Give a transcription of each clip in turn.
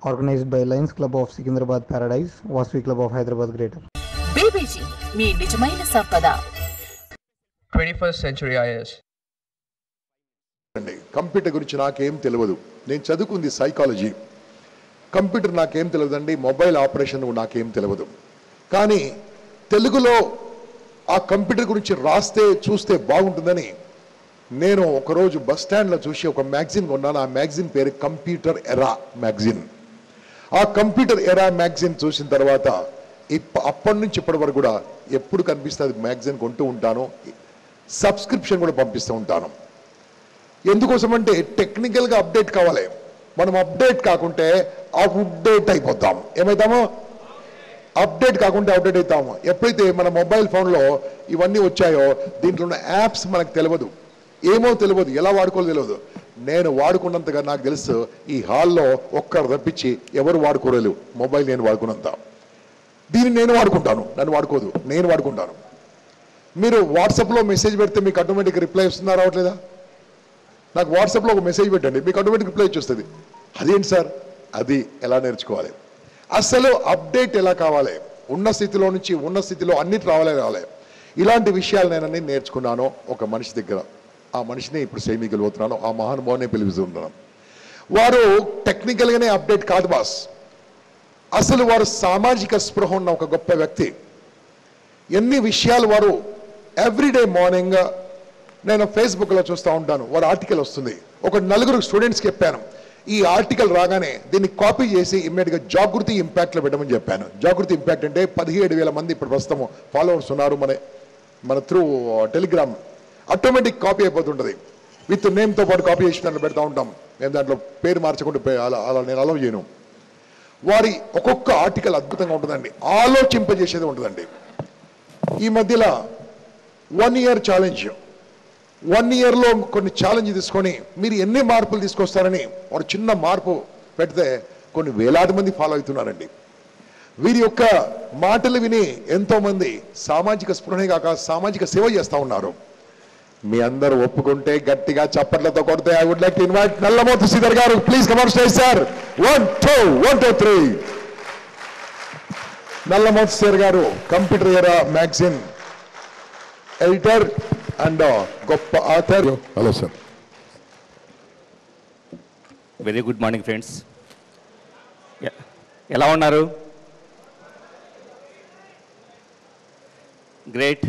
organized by Lions Club of Secunderabad Paradise, Vasvi Club of Hyderabad Greater. BBG మీ నిజమైన సంపద 21st Century IS. అండి computer గురించి నాకేం తెలియదు నేను చదువుకుంది సైకాలజీ కంప్యూటర్ నాకేం తెలియదండి మొబైల్ ఆపరేషన్ నాకేం తెలియదు కానీ తెలుగులో ఆ కంప్యూటర్ గురించి రాస్తే చూస్తే బాగుంటుందని నేను ఒకరోజు బస్ స్టాండ్లో చూసి ఒక మ్యాగజిన్ కొన్నాను ఆ మ్యాగజిన్ పేరు కంప్యూటర్ ఎరా మ్యాగజిన్ ఆ కంప్యూటర్ ఎరా మ్యాగజిన్ చూసిన తర్వాత ఇప్ప అప్పటి నుంచి ఇప్పటి వరకు కూడా ఎప్పుడు కనిపిస్తుంది మ్యాగజిన్ కొంటూ ఉంటాను సబ్స్క్రిప్షన్ కూడా పంపిస్తూ ఉంటాను ఎందుకోసం అంటే టెక్నికల్గా అప్డేట్ కావాలి మనం అప్డేట్ కాకుంటే అప్డేట్ అయిపోతాం ఏమవుతాము అప్డేట్ కాకుండా అప్డేట్ అవుతాము ఎప్పుడైతే మన మొబైల్ ఫోన్లో ఇవన్నీ వచ్చాయో దీంట్లో ఉన్న యాప్స్ మనకు తెలియదు ఏమో తెలియదు ఎలా వాడుకోవాలో తెలియదు నేను వాడుకున్నంతగా నాకు తెలుసు ఈ హాల్లో ఒక్కరు తప్పించి ఎవరు వాడుకోలేరు మొబైల్ నేను వాడుకున్నంత దీన్ని నేను వాడుకుంటాను నన్ను వాడుకోదు నేను వాడుకుంటాను మీరు వాట్సాప్లో మెసేజ్ పెడితే మీకు ఆటోమేటిక్ రిప్లై వస్తుందా రావట్లేదా నాకు వాట్సాప్లో ఒక మెసేజ్ పెట్టండి మీకు ఆటోమేటిక్ రిప్లై వచ్చేస్తుంది అదేంటి సార్ అది ఎలా నేర్చుకోవాలి అసలు అప్డేట్ ఎలా కావాలి ఉన్న స్థితిలో నుంచి ఉన్న స్థితిలో అన్నిటి రావాలే రావాలి ఇలాంటి విషయాలు నేను అన్ని నేర్చుకున్నాను ఒక మనిషి దగ్గర ఆ మనిషిని ఇప్పుడు సేమిగలిపోతున్నాను ఆ మహానుభావునే పిలుపుతున్నాను వారు టెక్నికల్గానే అప్డేట్ కాదు బాస్ అసలు వారు సామాజిక స్పృహ ఉన్న ఒక గొప్ప వ్యక్తి ఎన్ని విషయాలు వారు ఎవ్రీడే మార్నింగ్ నేను ఫేస్బుక్లో చూస్తూ ఉంటాను వారు ఆర్టికల్ వస్తుంది ఒక నలుగురు స్టూడెంట్స్కి చెప్పాను ఈ ఆర్టికల్ రాగానే దీన్ని కాపీ చేసి ఇమ్మీడియట్గా జాగృతి ఇంపాక్ట్లో పెట్టమని చెప్పాను జాగృతి ఇంపాక్ట్ అంటే పదిహేడు వేల మంది ఇప్పుడు ప్రస్తుతం ఫాలోవర్స్ ఉన్నారు మన మన త్రూ టెలిగ్రామ్ ఆటోమేటిక్ కాపీ అయిపోతుంటుంది విత్ నేమ్తో పాటు కాపీ చేసి దాంట్లో పెడతా ఉంటాం మేము దాంట్లో పేరు మార్చకుండా పే- అలా అలా నేను అలవ్ చేయను వారి ఒక్కొక్క ఆర్టికల్ అద్భుతంగా ఉంటుందండి ఆలోచింపజేసేది ఉంటుందండి ఈ మధ్యలో వన్ ఇయర్ ఛాలెంజ్ వన్ ఇయర్లో కొన్ని ఛాలెంజ్ తీసుకొని మీరు ఎన్ని మార్పులు తీసుకొస్తారని ఒక చిన్న మార్పు పెడితే కొన్ని వేలాది మంది ఫాలో అవుతున్నారండి వీరి యొక్క మాటలు విని ఎంతో మంది సామాజిక స్పృహనే కాక సామాజిక సేవ చేస్తూ ఉన్నారు మీ అందరూ ఒప్పుకుంటే గట్టిగా చప్పట్లతో కొడితే I would like to invite Nallamothu Sridhar garu please come on stage sir one two one two three Nallamothu Sridhar garu computer era magazine editor and గొప్ప author hello sir very good morning friends ఎలా ఉన్నారు గ్రేట్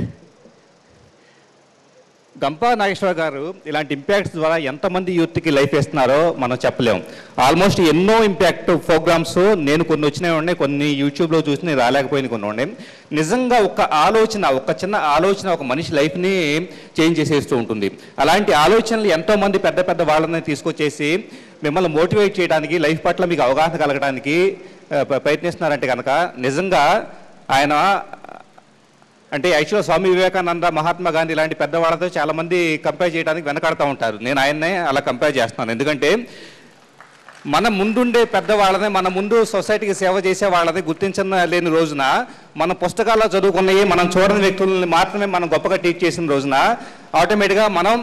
గంపా నాగేశ్వర గారు ఇలాంటి ఇంపాక్ట్స్ ద్వారా ఎంతమంది యూత్కి లైఫ్ ఇస్తున్నారో మనం చెప్పలేం ఆల్మోస్ట్ ఎన్నో ఇంపాక్ట్ ప్రోగ్రామ్స్ నేను కొన్ని వచ్చినాయి ఉన్నాయి కొన్ని యూట్యూబ్లో చూసి నేను రాలేకపోయిన కొన్ని ఉన్నాయి నిజంగా ఒక ఆలోచన ఒక చిన్న ఆలోచన ఒక మనిషి లైఫ్ని చేంజ్ చేసేస్తూ ఉంటుంది అలాంటి ఆలోచనలు ఎంతోమంది పెద్ద పెద్ద వాళ్ళని తీసుకొచ్చేసి మిమ్మల్ని మోటివేట్ చేయడానికి లైఫ్ పట్ల మీకు అవగాహన కలగడానికి ఆ, ప్ర- ప్రయత్నిస్తున్నారంటే కనుక నిజంగా ఆయన అంటే యాక్చువల్గా స్వామి వివేకానంద మహాత్మా గాంధీ ఇలాంటి పెద్దవాళ్ళతో చాలామంది కంపేర్ చేయడానికి వెనకాడుతూ ఉంటారు నేను ఆయన్నే అలా కంపేర్ చేస్తున్నాను ఎందుకంటే మన ముందుండే పెద్దవాళ్ళని మన ముందు సొసైటీకి సేవ చేసే వాళ్ళని గుర్తించిన లేని రోజున మన పుస్తకాల్లో చదువుకున్నవి మనం చూడని వ్యక్తులని మాత్రమే మనం గొప్పగా టీచ్ చేసిన రోజున ఆటోమేటిక్గా మనం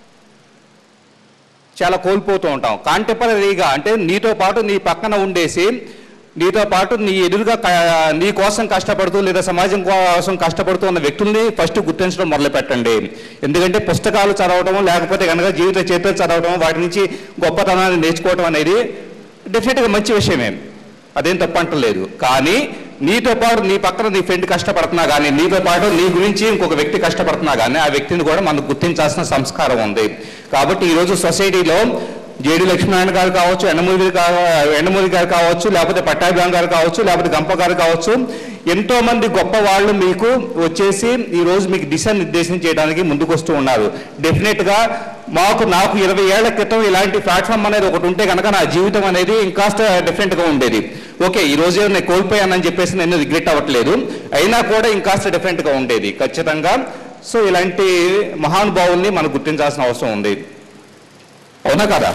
చాలా కోల్పోతూ ఉంటాం కాంటెంపరీగా అంటే నీతో పాటు నీ పక్కన ఉండేసి నీతో పాటు నీ ఎదురుగా క- నీ కోసం కష్టపడుతూ లేదా సమాజం కోసం కష్టపడుతూ ఉన్న వ్యక్తుల్ని ఫస్ట్ గుర్తించడం మొదలు పెట్టండి ఎందుకంటే పుస్తకాలు చదవడం లేకపోతే కనుక జీవిత చరిత్ర చదవడం వాటి నుంచి గొప్పతనాన్ని నేర్చుకోవడం అనేది డెఫినెట్గా మంచి విషయమే అదేం తప్పంటలేదు కానీ నీతో పాటు నీ పక్కన నీ ఫ్రెండ్ కష్టపడుతున్నా కానీ నీతో పాటు నీ గురించి ఇంకొక వ్యక్తి కష్టపడుతున్నా కానీ ఆ వ్యక్తిని కూడా మనం గుర్తించాల్సిన సంస్కారం ఉంది కాబట్టి ఈరోజు సొసైటీలో జేడి లక్ష్మీనారాయణ గారు కావచ్చు ఎండమూరి గారు ఎండమూరి గారు కావచ్చు లేకపోతే పట్టాభిరామ్ గారు కావచ్చు లేకపోతే గంప గారు కావచ్చు ఎంతో మంది గొప్ప వాళ్ళు మీకు వచ్చేసి ఈ రోజు మీకు దిశానిర్దేశం చేయడానికి ముందుకు వస్తూ ఉన్నారు డెఫినెట్ గా మాకు నాకు ఇరవై ఏళ్ల క్రితం ఇలాంటి ప్లాట్ఫామ్ అనేది ఒకటి ఉంటే కనుక నా జీవితం అనేది ఇంకాస్త డిఫరెంట్ గా ఉండేది ఓకే ఈ రోజు నేను కోల్పోయానని చెప్పేసి నేను రిగ్రెట్ అవ్వట్లేదు అయినా కూడా ఇంకాస్త డిఫరెంట్ గా ఉండేది ఖచ్చితంగా సో ఇలాంటి మహానుభావుల్ని మనం గుర్తించాల్సిన అవసరం ఉంది అవునా కదా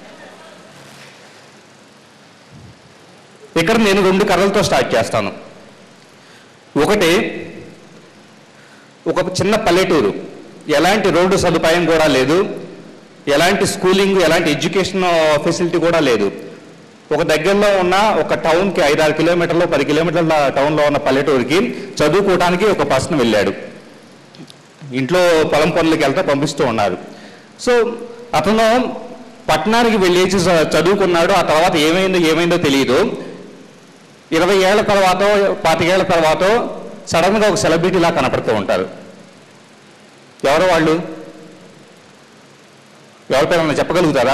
ఇక్కడ నేను రెండు కర్రలతో స్టార్ట్ చేస్తాను ఒకటి ఒక చిన్న పల్లెటూరు ఎలాంటి రోడ్డు సదుపాయం కూడా లేదు ఎలాంటి స్కూలింగ్ ఎలాంటి ఎడ్యుకేషన్ ఫెసిలిటీ కూడా లేదు ఒక దగ్గరలో ఉన్న ఒక టౌన్కి ఐదారు కిలోమీటర్లు పది కిలోమీటర్ల టౌన్లో ఉన్న పల్లెటూరికి చదువుకోవడానికి ఒక పర్సన్ వెళ్ళాడు ఇంట్లో పొలం పనులకి వెళ్తే పంపిస్తూ ఉన్నారు సో అతను పట్టణానికి వెళ్ళేసి చ- చదువుకున్నాడు ఆ తర్వాత ఏమైందో ఏమైందో తెలియదు ఇరవై ఏళ్ల తర్వాత పాతికేళ్ల తర్వాత సడన్గా ఒక సెలబ్రిటీలా కనపడుతూ ఉంటారు ఎవరు వాళ్ళు ఎవరి పేరు చెప్పగలుగుతారా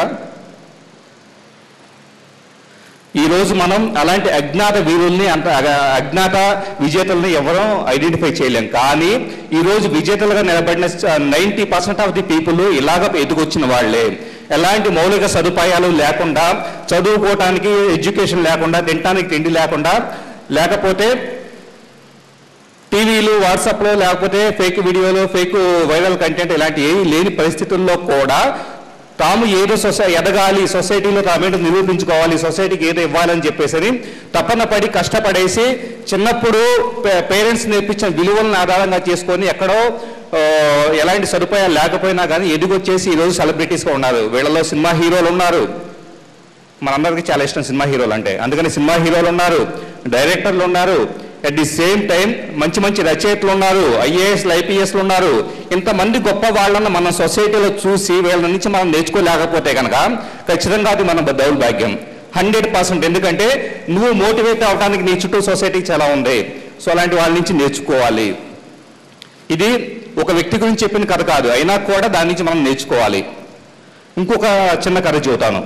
ఈ రోజు మనం అలాంటి అజ్ఞాత వీరుల్ని అంత అగ- అజ్ఞాత విజేతల్ని ఎవరూ ఐడెంటిఫై చేయలేం కానీ ఈ రోజు విజేతలుగా నిలబడిన ninety percent of the people ఇలాగ ఎదుగొచ్చిన వాళ్ళే ఎలాంటి మౌలిక సదుపాయాలు లేకుండా చదువుకోవటానికి ఎడ్యుకేషన్ లేకుండా తినటానికి తిండి లేకుండా లేకపోతే టీవీలు వాట్సాప్లో లేకపోతే ఫేక్ వీడియోలు ఫేక్ వైరల్ కంటెంట్ ఇలాంటి ఏమీ లేని పరిస్థితుల్లో కూడా తాము ఏదో సొసై ఎదగాలి సొసైటీలో తామేంటో నిరూపించుకోవాలి సొసైటీకి ఏదో ఇవ్వాలని చెప్పేసి తపన పడి కష్టపడేసి చిన్నప్పుడు పేరెంట్స్ నేర్పించిన విలువలను ఆధారంగా చేసుకొని ఎక్కడో ఆ, ఎలాంటి సదుపాయాలు లేకపోయినా కానీ ఎదిగొచ్చేసి ఈరోజు సెలబ్రిటీస్గా ఉన్నారు వీళ్ళలో సినిమా హీరోలు ఉన్నారు మనందరికీ చాలా ఇష్టం సినిమా హీరోలు అంటే అందుకని సినిమా హీరోలు ఉన్నారు డైరెక్టర్లు ఉన్నారు అట్ ది సేమ్ టైం మంచి మంచి రచయితలు ఉన్నారు ఐఏఎస్లు ఐపీఎస్లు ఉన్నారు ఇంతమంది గొప్ప వాళ్ళని మన సొసైటీలో చూసి వీళ్ళ నుంచి మనం నేర్చుకోలేకపోతే కనుక ఖచ్చితంగా అది మన దౌర్భాగ్యం హండ్రెడ్ పర్సెంట్ ఎందుకంటే నువ్వు మోటివేట్ అవడానికి నీ చుట్టూ సొసైటీ చాలా ఉంది సో అలాంటి వాళ్ళ నుంచి నేర్చుకోవాలి ఇది ఒక వ్యక్తి గురించి చెప్పిన కథ కాదు అయినా కూడా దాని నుంచి మనం నేర్చుకోవాలి ఇంకొక చిన్న కథ చెబుతాను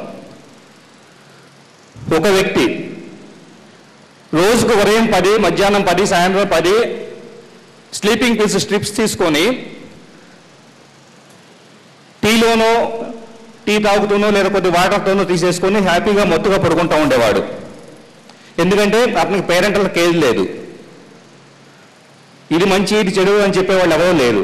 ఒక వ్యక్తి రోజుకు ఉదయం పది మధ్యాహ్నం పది సాయంత్రం పది స్లీపింగ్ పిల్స్ స్ట్రిప్స్ తీసుకొని టీలోనో టీ తాగుతూనో లేదా కొద్ది వాటర్తోనో తీసేసుకొని హ్యాపీగా మొత్తుగా పడుకుంటూ ఉండేవాడు ఎందుకంటే అతనికి పేరెంటల్ కేజ్ లేదు ఇది మంచి ఇది చెడు అని చెప్పేవాళ్ళు ఎవరూ లేరు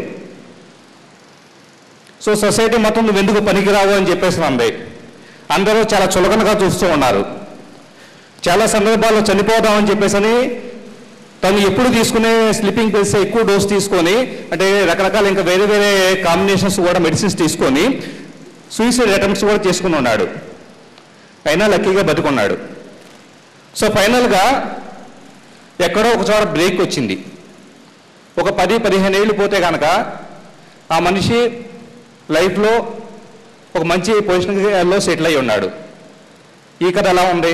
సో సొసైటీ మొత్తం నువ్వు ఎందుకు పనికిరావు అని చెప్పేసి అంది అందరూ చాలా చులకనగా చూస్తూ ఉన్నారు చాలా సందర్భాల్లో చనిపోదామని చెప్పేసి తను ఎప్పుడు తీసుకునే స్లీపింగ్ పిల్స్ ఎక్కువ డోస్ తీసుకొని అంటే రకరకాల ఇంకా వేరే వేరే కాంబినేషన్స్ కూడా మెడిసిన్స్ తీసుకొని సూసైడ్ అటెంప్ట్స్ కూడా చేసుకుని ఉన్నాడు అయినా లక్కీగా బతుకున్నాడు సో ఫైనల్గా ఎక్కడో ఒక చోట బ్రేక్ వచ్చింది ఒక పది పదిహేను ఏళ్ళు పోతే కనుక ఆ మనిషి లైఫ్లో ఒక మంచి పొజిషన్లో సెటిల్ అయి ఉన్నాడు ఈ కథ ఎలా ఉంది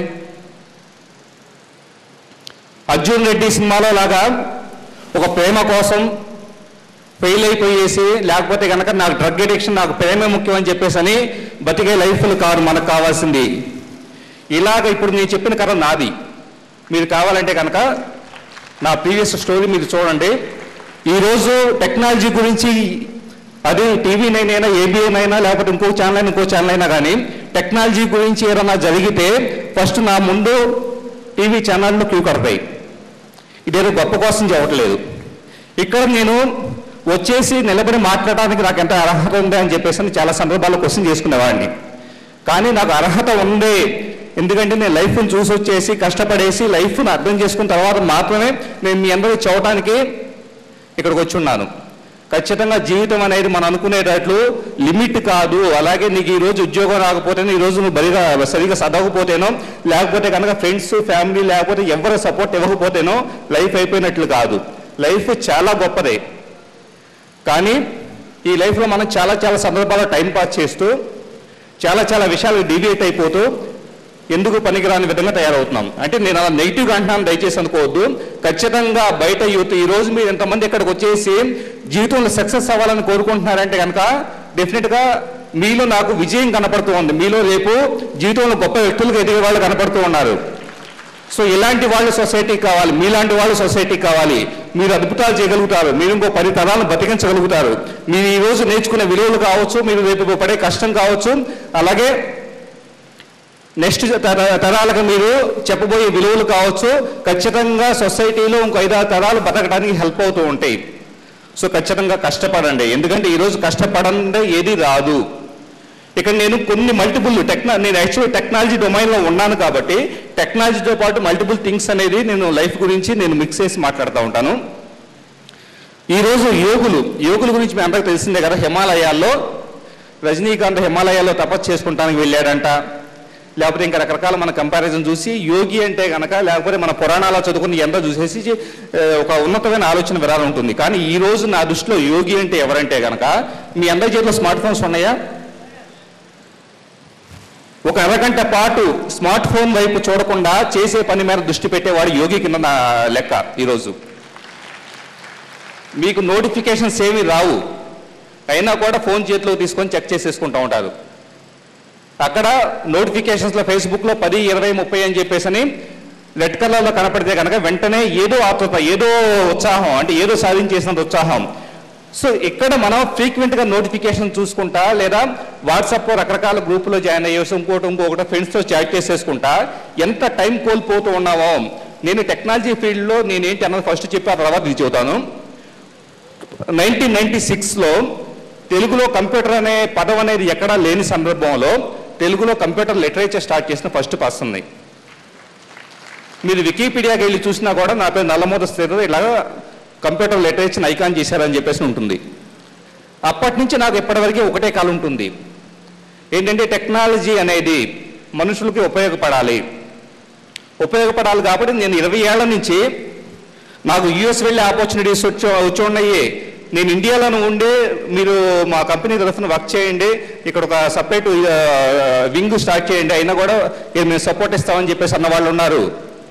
అర్జున్ రెడ్డి సినిమాలో లాగా ఒక ప్రేమ కోసం ఫెయిల్ అయిపోయేసి లేకపోతే కనుక నాకు డ్రగ్ అడిక్షన్ నాకు ప్రేమే ముఖ్యం అని చెప్పేసి అని బతికే లైఫ్లు కాదు మనకు కావాల్సింది ఇలాగ ఇప్పుడు నేను చెప్పిన కథ నాది మీరు కావాలంటే కనుక నా ప్రీవియస్ స్టోరీ మీరు చూడండి ఈరోజు టెక్నాలజీ గురించి అది టీవీ నైన్ అయినా ఏబిఎన్ అయినా లేకపోతే ఇంకో ఛానల్ అయినా ఇంకో ఛానల్ అయినా కానీ టెక్నాలజీ గురించి ఏదైనా జరిగితే ఫస్ట్ నా ముందు టీవీ ఛానళ్ళు క్యూ కడతాయి ఇదేదో గొప్ప కోసం చెప్పట్లేదు ఇక్కడ నేను వచ్చేసి నిలబడి మాట్లాడడానికి నాకు ఎంత అర్హత ఉంది అని చెప్పేసి అని చాలా సందర్భాల్లో క్వశ్చన్ చేసుకునేవాడిని కానీ నాకు అర్హత ఉంది ఎందుకంటే నేను లైఫ్ని చూసి వచ్చేసి కష్టపడేసి లైఫ్ని అర్థం చేసుకున్న తర్వాత మాత్రమే నేను మీ అందరూ చూడటానికి ఇక్కడికి వచ్చి ఉన్నాను ఖచ్చితంగా జీవితం అనేది మనం అనుకునేటట్లు లిమిట్ కాదు అలాగే నీకు ఈ రోజు ఉద్యోగం రాకపోతేనో ఈ రోజు నువ్వు బరిగా సరిగా చదవకపోతేనో లేకపోతే కనుక ఫ్రెండ్స్ ఫ్యామిలీ లేకపోతే ఎవరు సపోర్ట్ ఇవ్వకపోతేనో లైఫ్ అయిపోయినట్లు కాదు లైఫ్ చాలా గొప్పదే కానీ ఈ లైఫ్లో మనం చాలా చాలా సందర్భాల్లో టైం పాస్ చేస్తూ చాలా చాలా విషయాలు డీవియేట్ అయిపోతూ ఎందుకు పనికిరాని విధంగా తయారవుతున్నాం అంటే నేను అలా నెగిటివ్గా అంటున్నాను దయచేసి అనుకోవద్దు ఖచ్చితంగా బయట యూత్ ఈ రోజు మీరు ఎంతమంది ఇక్కడికి వచ్చేసి జీవితంలో సక్సెస్ అవ్వాలని కోరుకుంటున్నారంటే కనుక డెఫినెట్గా మీలో నాకు విజయం కనపడుతూ ఉంది మీలో రేపు జీవితంలో గొప్ప వ్యక్తులకు ఎదిగే వాళ్ళు కనపడుతూ ఉన్నారు సో ఇలాంటి వాళ్ళు సొసైటీ కావాలి మీలాంటి వాళ్ళు సొసైటీ కావాలి మీరు అద్భుతాలు చేయగలుగుతారు మీరు ఇంకో పది తరాలను బతికించగలుగుతారు మీరు ఈ రోజు నేర్చుకునే విలువలు కావచ్చు మీరు రేపు పడే కష్టం కావచ్చు అలాగే నెక్స్ట్ తర- తరాలకు మీరు చెప్పబోయే విలువలు కావచ్చు ఖచ్చితంగా సొసైటీలో ఇంకో ఐదారు తరాలు బతకడానికి హెల్ప్ అవుతూ ఉంటాయి సో ఖచ్చితంగా కష్టపడండి ఎందుకంటే ఈరోజు కష్టపడందే ఏది రాదు ఇక్కడ నేను కొన్ని మల్టిపుల్ టెక్నా నేను యాక్చువల్ టెక్నాలజీ డొమైన్లో ఉన్నాను కాబట్టి టెక్నాలజీతో పాటు మల్టిపుల్ థింగ్స్ అనేది నేను లైఫ్ గురించి నేను మిక్స్ చేసి మాట్లాడుతూ ఉంటాను ఈరోజు యోగులు యోగుల గురించి మీ అందరికీ తెలిసిందే కదా హిమాలయాల్లో రజనీకాంత్ హిమాలయాల్లో తపస్సు చేసుకుంటానికి వెళ్ళాడంట లేకపోతే ఇంకా రకరకాల మన కంపారిజన్ చూసి యోగి అంటే కనుక లేకపోతే మన పురాణాలు చదువుకుని ఎంత చూసేసి ఏ, ఒక ఉన్నతమైన ఆలోచన విధానం ఉంటుంది కానీ ఈ రోజు నా దృష్టిలో యోగి అంటే ఎవరంటే కనుక మీ అందరి చేతిలో స్మార్ట్ ఫోన్స్ ఉన్నాయా ఒక అరగంట పాటు స్మార్ట్ ఫోన్ వైపు చూడకుండా చేసే పని మీద దృష్టి పెట్టేవాడు యోగి కింద నా లెక్క ఈరోజు మీకు నోటిఫికేషన్స్ ఏమీ రావు అయినా కూడా ఫోన్ చేతిలో తీసుకొని చెక్ చేసేసుకుంటూ ఉంటారు అక్కడ నోటిఫికేషన్స్లో ఫేస్బుక్లో పది ఇరవై ముప్పై అని చెప్పేసి రెడ్ కలర్లో కనపడితే కనుక వెంటనే ఏదో ఆతృత ఏదో ఉత్సాహం అంటే ఏదో సాధించేసినంత ఉత్సాహం సో ఇక్కడ మనం ఫ్రీక్వెంట్గా నోటిఫికేషన్ చూసుకుంటా లేదా వాట్సాప్లో రకరకాల గ్రూపులో జాయిన్ అయ్యేసి ఇంకోటి ఇంకొకటి ఫ్రెండ్స్తో చాట్ చేసేసుకుంటా ఎంత టైం కోల్పోతూ ఉన్నామో నేను టెక్నాలజీ ఫీల్డ్లో నేనేంటి అన్నది ఫస్ట్ చెప్పి ఆ తర్వాత ఇది చెబుతాను నైన్టీన్ నైన్టీ సిక్స్లో తెలుగులో కంప్యూటర్ అనే పదం అనేది ఎక్కడా లేని సందర్భంలో తెలుగులో కంప్యూటర్ లిటరేచర్ స్టార్ట్ చేసిన ఫస్ట్ పర్సన్ని మీరు వికీపీడియాకి వెళ్ళి చూసినా కూడా నా పేరు నల్లమూత స్థితి ఇలా కంప్యూటర్ లిటరేచర్ ఐకాన్ చేశారని చెప్పేసి ఉంటుంది అప్పటి నుంచి నాకు ఇప్పటివరకు ఒకటే కాలం ఉంటుంది ఏంటంటే టెక్నాలజీ అనేది మనుషులకి ఉపయోగపడాలి ఉపయోగపడాలి కాబట్టి నేను ఇరవై ఏళ్ల నుంచి నాకు యుఎస్ వెళ్ళే ఆపర్చునిటీస్ వచ్చి వచ్చి ఉన్నాయి నేను ఇండియాలోనే ఉండే మీరు మా కంపెనీ తరఫున వర్క్ చేయండి ఇక్కడ ఒక సపరేట్ వింగ్ స్టార్ట్ చేయండి అయినా కూడా ఇది మేము సపోర్ట్ ఇస్తామని చెప్పేసి అన్న వాళ్ళు ఉన్నారు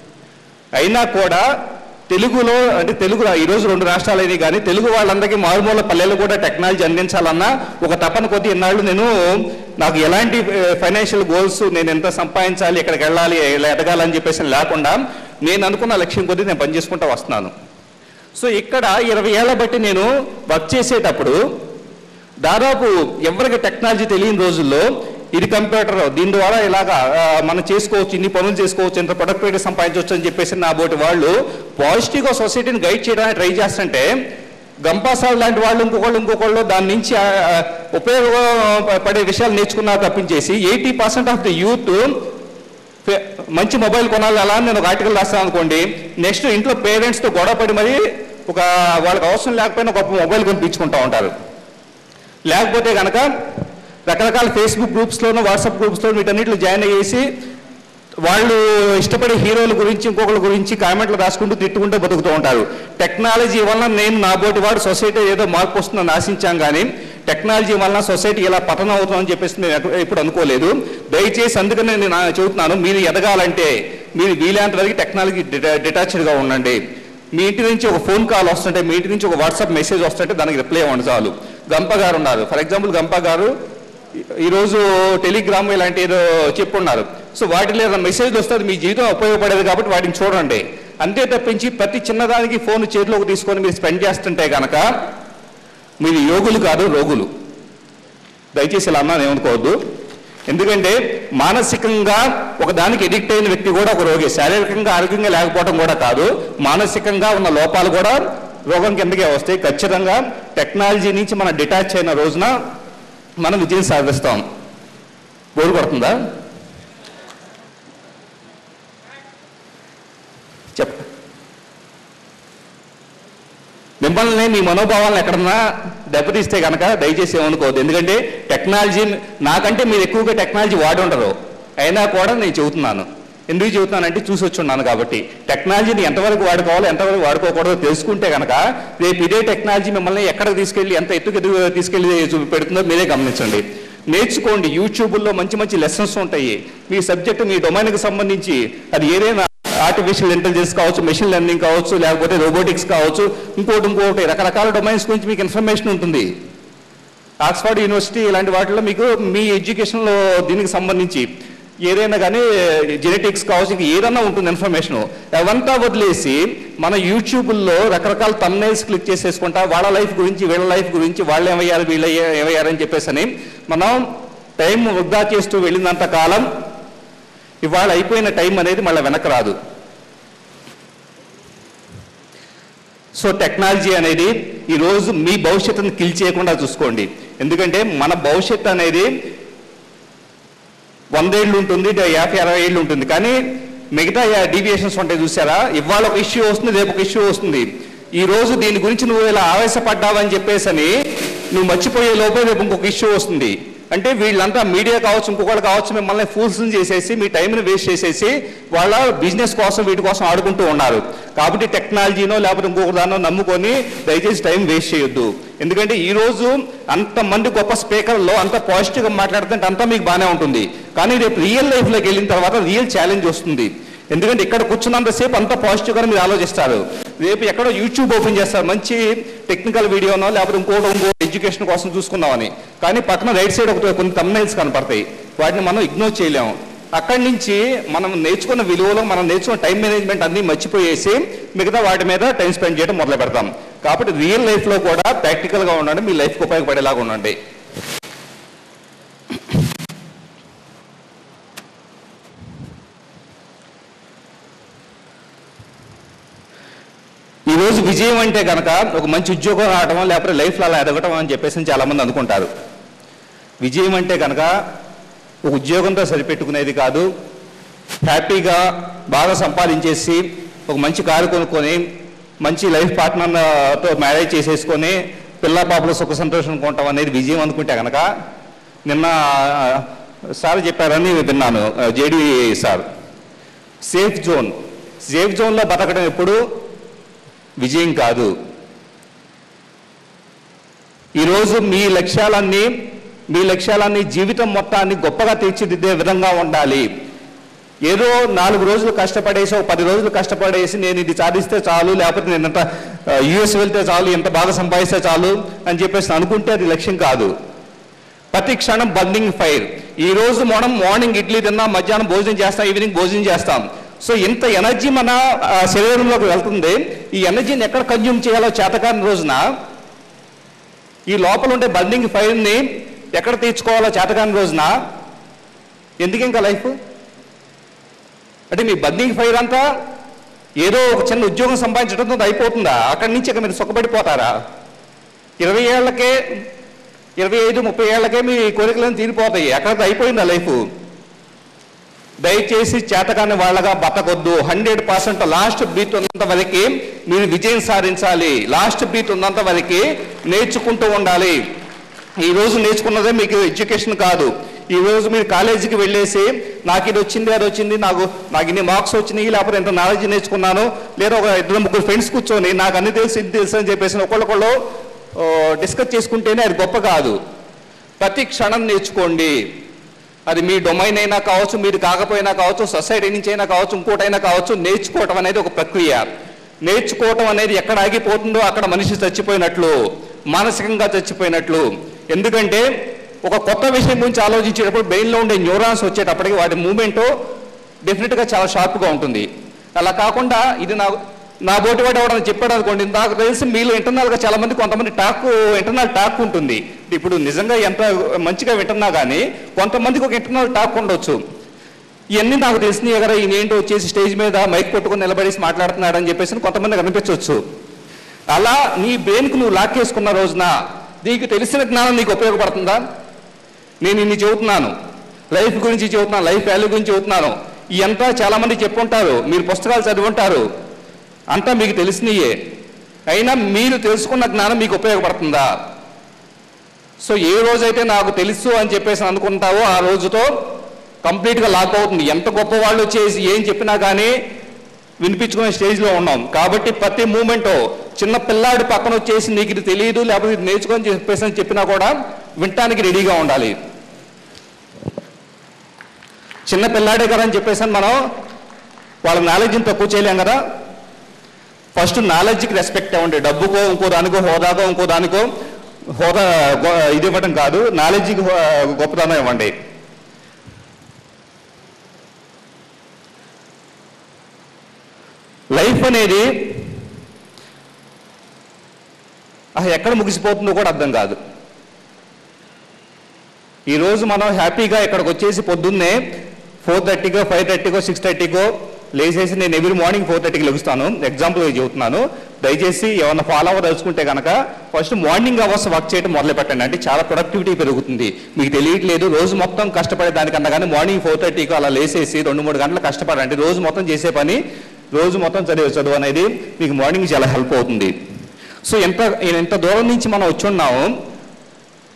అయినా కూడా తెలుగులో అంటే తెలుగు ఈరోజు రెండు రాష్ట్రాలు అయినాయి కానీ తెలుగు వాళ్ళందరికీ మారుమూల పల్లెలు కూడా టెక్నాలజీ అందించాలన్నా ఒక తపన కొద్ది ఇన్నాళ్ళు నేను నాకు ఎలాంటి ఫైనాన్షియల్ గోల్స్ నేను ఎంత సంపాదించాలి ఇక్కడికి వెళ్ళాలి ఇలా ఎదగాలని చెప్పేసి లేకుండా నేను అనుకున్న లక్ష్యం కొద్దీ నేను పనిచేసుకుంటూ వస్తున్నాను సో ఇక్కడ ఇరవై ఏళ్ళ బట్టి నేను వర్క్ చేసేటప్పుడు దాదాపు ఎవరికి టెక్నాలజీ తెలియని రోజుల్లో ఇది కంప్యూటర్ దీని ద్వారా ఇలాగా ఆ, మనం చేసుకోవచ్చు ఇన్ని పనులు చేసుకోవచ్చు ఇంత ప్రొడక్టివిటీ సంపాదించవచ్చు అని చెప్పేసి నా బోటి వాళ్ళు పాజిటివ్గా సొసైటీని గైడ్ చేయడానికి ట్రై చేస్తుంటే గంపాసాలు లాంటి వాళ్ళు ఇంకొకళ్ళు ఇంకొకళ్ళు దాని నుంచి ఆ, ఆ, ఉపయోగపడే విషయాలు నేర్చుకున్నారు తప్పించేసి eighty percent of the youth ఫే- మంచి మొబైల్ కొనాలి అలా అని నేను ఒక ఆర్టికల్ రాస్తాను అనుకోండి నెక్స్ట్ ఇంట్లో పేరెంట్స్తో గొడవపడి మరి ఒక వాళ్ళకి అవసరం లేకపోయినా ఒక మొబైల్ కొనిపించుకుంటూ ఉంటారు లేకపోతే కనుక రకరకాల ఫేస్బుక్ గ్రూప్స్లోనూ వాట్సాప్ గ్రూప్స్లో వీటన్నిటిలో జాయిన్ అయ్యేసి వాళ్ళు ఇష్టపడే హీరోల గురించి ఇంకొకరి గురించి కామెంట్లు రాసుకుంటూ తిట్టుకుంటూ బతుకుతూ ఉంటారు టెక్నాలజీ వలన నేను నా బోటి వాడు సొసైటీ ఏదో మార్పు వస్తుందని ఆశించాం కానీ టెక్నాలజీ వలన సొసైటీ ఇలా పతనం అవుతుందని చెప్పేసి నేను ఎక్క- ఎప్పుడు అనుకోలేదు దయచేసి అందుకనే నేను నా- చెబుతున్నాను మీరు ఎదగాలంటే మీరు వీలైనంత వరకు టెక్నాలజీ డిటాచ్డ్గా ఉండండి మీ ఇంటి నుంచి ఒక ఫోన్ కాల్ వస్తుంటే మీ ఇంటి నుంచి ఒక వాట్సాప్ మెసేజ్ వస్తుంటే దానికి రిప్లై ఇవ్వండి చాలు గంప గారు ఉన్నారు ఫర్ ఎగ్జాంపుల్ గంప గారు ఈ- ఈరోజు టెలిగ్రామ్ ఇలాంటి ఏదో చెప్పున్నారు సో వాటిలో ఏదైనా మెసేజ్ వస్తే అది మీ జీవితం ఉపయోగపడేది కాబట్టి వాటిని చూడండి అంతే తప్పించి ప్రతి చిన్నదానికి ఫోన్ చేతిలోకి తీసుకొని మీరు స్పెండ్ చేస్తుంటే కనుక మీరు యోగులు కాదు రోగులు దయచేసి ఇలా అన్నాను ఏమనుకోవద్దు ఎందుకంటే మానసికంగా ఒక దానికి ఎడిక్ట్ అయిన వ్యక్తి కూడా ఒక రోగి శారీరకంగా ఆరోగ్యంగా లేకపోవడం కూడా కాదు మానసికంగా ఉన్న లోపాలు కూడా రోగం కిందకే వస్తాయి ఖచ్చితంగా టెక్నాలజీ నుంచి మనం డిటాచ్ అయిన రోజున మనం విజయం సాధిస్తాం బోరు కొడుతుందా చెప్ప మిమ్మల్ని మీ మనోభావాలను ఎక్కడన్నా దెబ్బతీస్తే కనుక దయచేసి ఏమనుకోవద్దు ఎందుకంటే టెక్నాలజీ నాకంటే మీరు ఎక్కువగా టెక్నాలజీ వాడి ఉండరు అయినా కూడా నేను చెబుతున్నాను ఎందుకు చెబుతున్నానంటే చూసి వచ్చి ఉన్నాను కాబట్టి టెక్నాలజీని ఎంతవరకు వాడుకోవాలో ఎంతవరకు వాడుకోకూడదో తెలుసుకుంటే కనుక రేపు ఇదే టెక్నాలజీ మిమ్మల్ని ఎక్కడికి తీసుకెళ్ళి ఎంత ఎత్తుకు ఎదుగు తీసుకెళ్ళి చూపి పెడుతుందో మీరే గమనించండి నేర్చుకోండి యూట్యూబ్లో మంచి మంచి లెసన్స్ ఉంటాయి మీ సబ్జెక్ట్ మీ డొమైన్కి సంబంధించి అది ఏదైనా ఆర్టిఫిషియల్ ఇంటెలిజెన్స్ కావచ్చు మెషిన్ లెర్నింగ్ కావచ్చు లేకపోతే రోబోటిక్స్ కావచ్చు ఇంకోటి ఇంకోటి రకరకాల డొమైన్స్ గురించి మీకు ఇన్ఫర్మేషన్ ఉంటుంది ఆక్స్ఫర్డ్ యూనివర్సిటీ ఇలాంటి వాటిలో మీకు మీ ఎడ్యుకేషన్లో దీనికి సంబంధించి ఏదైనా కానీ జెనెటిక్స్ కావచ్చు ఇంకా ఏదైనా ఉంటుంది ఇన్ఫర్మేషన్ అవంతా వదిలేసి మన యూట్యూబ్లో రకరకాల తమ్నైల్స్ క్లిక్ చేసేసుకుంటా వాళ్ళ లైఫ్ గురించి వీళ్ళ లైఫ్ గురించి వాళ్ళు ఏమయ్యారు వీళ్ళు ఏ- ఏమయ్యారని చెప్పేసి అని మనం టైం వృధా చేస్తూ వెళ్ళినంత కాలం ఇవాళ అయిపోయిన టైం అనేది మళ్ళీ వెనక్కి రాదు సో టెక్నాలజీ అనేది ఈరోజు మీ భవిష్యత్తును కిల్ చేయకుండా చూసుకోండి ఎందుకంటే మన భవిష్యత్తు అనేది వందేళ్ళు ఉంటుంది డే- యాభై అరవై ఏళ్ళు ఉంటుంది కానీ మిగతా డీవియేషన్స్ ఉంటాయి చూసారా ఇవాళ ఒక ఇష్యూ వస్తుంది రేపు ఒక ఇష్యూ వస్తుంది ఈ రోజు దీని గురించి నువ్వు ఇలా ఆవేశపడ్డావని చెప్పేసి అని నువ్వు మర్చిపోయే లోపే రేపు ఇంకొక ఇష్యూ వస్తుంది అంటే వీళ్ళంతా మీడియా కావచ్చు ఇంకొకళ్ళు కావచ్చు మిమ్మల్ని ఫూల్స్ చేసేసి మీ టైంని వేస్ట్ చేసేసి వాళ్ళ బిజినెస్ కోసం వీటి కోసం ఆడుకుంటూ ఉన్నారు కాబట్టి టెక్నాలజీనో లేకపోతే ఇంకొక దాన్నో నమ్ముకొని దయచేసి టైం వేస్ట్ చేయొద్దు ఎందుకంటే ఈ రోజు అంతమంది గొప్ప స్పీకర్లో అంత పాజిటివ్గా మాట్లాడుతుంటే అంతా మీకు బాగానే ఉంటుంది కానీ రేపు రియల్ లైఫ్లోకి వెళ్ళిన తర్వాత రియల్ ఛాలెంజ్ వస్తుంది ఎందుకంటే ఇక్కడ కూర్చున్నంతసేపు అంత పాజిటివ్గా మీరు ఆలోచిస్తారు రేపు ఎక్కడో యూట్యూబ్ ఓపెన్ చేస్తారు మంచి టెక్నికల్ వీడియోనో లేకపోతే ఇంకోటి ఇంకో ఎడ్యుకేషన్ కోసం చూసుకుందామని కానీ పక్కన రైట్ సైడ్ ఒక కొన్ని తమ్నైల్స్ కనపడతాయి వాటిని మనం ఇగ్నోర్ చేయలేము అక్కడి నుంచి మనం నేర్చుకున్న విలువలు మనం నేర్చుకున్న టైం మేనేజ్మెంట్ అన్ని మర్చిపోయేసి మిగతా వాటి మీద టైం స్పెండ్ చేయడం మొదలు పెడతాం కాబట్టి రియల్ లైఫ్లో కూడా ప్రాక్టికల్గా ఉండండి మీ లైఫ్కి ఉపయోగపడేలాగా ఉండండి ఈ రోజు విజయం అంటే కనుక ఒక మంచి ఉద్యోగం రావడం లేకపోతే లైఫ్లో అలా ఎదగటం అని చెప్పేసి చాలా మంది అనుకుంటారు విజయం అంటే కనుక ఒక ఉద్యోగంతో సరిపెట్టుకునేది కాదు హ్యాపీగా బాగా సంపాదించేసి ఒక మంచి కారు కొనుక్కొని మంచి లైఫ్ పార్ట్నర్తో మ్యారేజ్ చేసేసుకొని పిల్ల పాపలు సుఖ సంతోషం కొనటం అనేది విజయం అనుకుంటే కనుక నిన్న ఆ, సార్ చెప్పారని విన్నాను JD sir safe zone safe జోన్లో బతకడం ఎప్పుడు విజయం కాదు ఈరోజు మీ లక్ష్యాలన్నీ మీ లక్ష్యాలన్నీ జీవితం మొత్తాన్ని గొప్పగా తీర్చిదిద్దే విధంగా ఉండాలి ఏదో నాలుగు రోజులు కష్టపడేసి ఒక పది రోజులు కష్టపడేసి నేను ఇది సాధిస్తే చాలు లేకపోతే నేను ఎంత యుఎస్ వెళ్తే చాలు ఎంత బాగా సంపాదిస్తే చాలు అని చెప్పేసి అనుకుంటే అది లక్ష్యం కాదు ప్రతి క్షణం బర్నింగ్ ఫైర్ ఈ రోజు మనం మార్నింగ్ ఇడ్లీ తిన్నాం మధ్యాహ్నం భోజనం చేస్తాం ఈవినింగ్ భోజనం చేస్తాం సో ఇంత ఎనర్జీ మన ఆ, శరీరంలోకి వెళ్తుంది ఈ ఎనర్జీని ఎక్కడ కన్జ్యూమ్ చేయాలో చేతకాని రోజున ఈ లోపల ఉండే బర్నింగ్ ఫైర్ని ఎక్కడ తీర్చుకోవాలో చేతకాని రోజున ఎందుకు ఇంకా లైఫ్ అంటే మీ బర్నింగ్ ఫైర్ అంతా ఏదో ఒక చిన్న ఉద్యోగం సంపాదించడంతో అది అయిపోతుందా అక్కడి నుంచి ఇక మీరు సుఖపడిపోతారా ఇరవై ఏళ్ళకే ఇరవై ఐదు ముప్పై ఏళ్ళకే మీ కోరికలను తీరిపోతాయి అక్కడ అయిపోయిందా లైఫ్ దయచేసి చేతకాని వాళ్ళగా బతకొద్దు హండ్రెడ్ పర్సెంట్ లాస్ట్ బ్రీత్ ఉన్నంత వరకు మీరు విజయం సాధించాలి లాస్ట్ బ్రీత్ ఉన్నంత వరకు నేర్చుకుంటూ ఉండాలి ఈ రోజు నేర్చుకున్నదే మీకు ఎడ్యుకేషన్ కాదు ఈ రోజు మీరు కాలేజీకి వెళ్ళేసి నాకు ఇది వచ్చింది అది వచ్చింది నాకు నాకు ఇన్ని మార్క్స్ వచ్చినాయి లేకపోతే ఎంత నాలెడ్జ్ నేర్చుకున్నాను లేదా ఒక ఇద్దరు ముగ్గురు ఫ్రెండ్స్ కూర్చొని నాకు అన్ని తెలుసు ఇది తెలుసు అని చెప్పేసి ఒకళ్ళొకళ్ళు డిస్కస్ చేసుకుంటేనే అది గొప్ప కాదు ప్రతి క్షణం నేర్చుకోండి అది మీ డొమైన్ అయినా కావచ్చు మీరు కాకపోయినా కావచ్చు సొసైటీ నుంచి అయినా కావచ్చు ఇంకోటైనా కావచ్చు నేర్చుకోవటం అనేది ఒక ప్రక్రియ నేర్చుకోవటం అనేది ఎక్కడ ఆగిపోతుందో అక్కడ మనిషి చచ్చిపోయినట్లు మానసికంగా చచ్చిపోయినట్లు ఎందుకంటే ఒక కొత్త విషయం గురించి ఆలోచించేటప్పుడు బ్రెయిన్లో ఉండే న్యూరాన్స్ వచ్చేటప్పటికి వాటి మూమెంట్ డెఫినెట్గా చాలా షార్ప్గా ఉంటుంది అలా కాకుండా ఇది నా నా బోటి వాడు ఎవడని చెప్పాడు అనుకోండి నాకు తెలిసి మీలో ఇంటర్నల్గా చాలా మంది కొంతమంది టాక్ ఇంటర్నల్ టాక్ ఉంటుంది ఇప్పుడు నిజంగా ఎంత మంచిగా వింటున్నా కానీ కొంతమందికి ఒక ఇంటర్నల్ టాక్ ఉండొచ్చు ఇవన్నీ నాకు తెలిసినాయి కదా ఈయన ఏంటో వచ్చేసి స్టేజ్ మీద మైక్ కొట్టుకొని నిలబడేసి మాట్లాడుతున్నాడు అని చెప్పేసి కొంతమంది కనిపించవచ్చు అలా నీ బ్రెయిన్కు నువ్వు లాక్కేసుకున్న రోజున నీకు తెలిసిన జ్ఞానం నీకు ఉపయోగపడుతుందా నేను ఇన్ని చెబుతున్నాను లైఫ్ గురించి చెబుతున్నాను లైఫ్ వాల్యూ గురించి చెబుతున్నాను ఇదంతా చాలా మంది చెప్పుంటారు మీరు పుస్తకాలు చదివి ఉంటారు అంతా మీకు తెలిసినయే అయినా మీరు తెలుసుకున్న జ్ఞానం మీకు ఉపయోగపడుతుందా సో ఏ రోజైతే నాకు తెలుసు అని చెప్పేసి అనుకుంటావో ఆ రోజుతో కంప్లీట్గా లాక్ అవుతుంది ఎంత గొప్ప వాళ్ళు వచ్చేసి ఏం చెప్పినా కానీ వినిపించుకునే స్టేజ్లో ఉన్నాం కాబట్టి ప్రతి మూమెంట్ చిన్న పిల్లాడి పక్కన వచ్చేసి నీకు ఇది తెలియదు లేకపోతే ఇది నేర్చుకొని చెప్పేసి అని చెప్పినా కూడా వినటానికి రెడీగా ఉండాలి చిన్న పిల్లాడే కదా అని చెప్పేసి అని మనం వాళ్ళ నాలెడ్జ్ని తక్కువ చేయలేం కదా ఫస్ట్ నాలెడ్జ్కి రెస్పెక్ట్ ఇవ్వండి డబ్బుకో ఇంకో దానికో హోదాకో ఇంకో దానికో హోదా గొ- ఇది ఇవ్వడం కాదు నాలెడ్జ్కి హో- గొప్పతనం ఇవ్వండి లైఫ్ అనేది అసలు ఎక్కడ ముగిసిపోతుందో కూడా అర్థం కాదు ఈరోజు మనం హ్యాపీగా ఇక్కడికి వచ్చేసి పొద్దున్నే ఫోర్ థర్టీకో ఫైవ్ థర్టీకో సిక్స్ థర్టీకో లేచేసి నేను ఎవ్రీ మార్నింగ్ ఫోర్ థర్టీకి లెగుస్తాను ఎగ్జాంపుల్ చెబుతున్నాను దయచేసి ఏమన్నా ఫాలో అవ్వదలుచుకుంటే కనుక ఫస్ట్ మార్నింగ్ అవర్స్ వర్క్ చేయడం మొదలు పెట్టండి అంటే చాలా ప్రొడక్టివిటీ పెరుగుతుంది మీకు తెలియట్లేదు రోజు మొత్తం కష్టపడే దానికన్నా కానీ మార్నింగ్ ఫోర్ థర్టీకి అలా లేసేసి రెండు మూడు గంటలు కష్టపడండి రోజు మొత్తం చేసే పని రోజు మొత్తం చదివే చదువు అనేది మీకు మార్నింగ్ చాలా హెల్ప్ అవుతుంది సో ఎంత ఎంత దూరం నుంచి మనం వచ్చి ఉన్నాము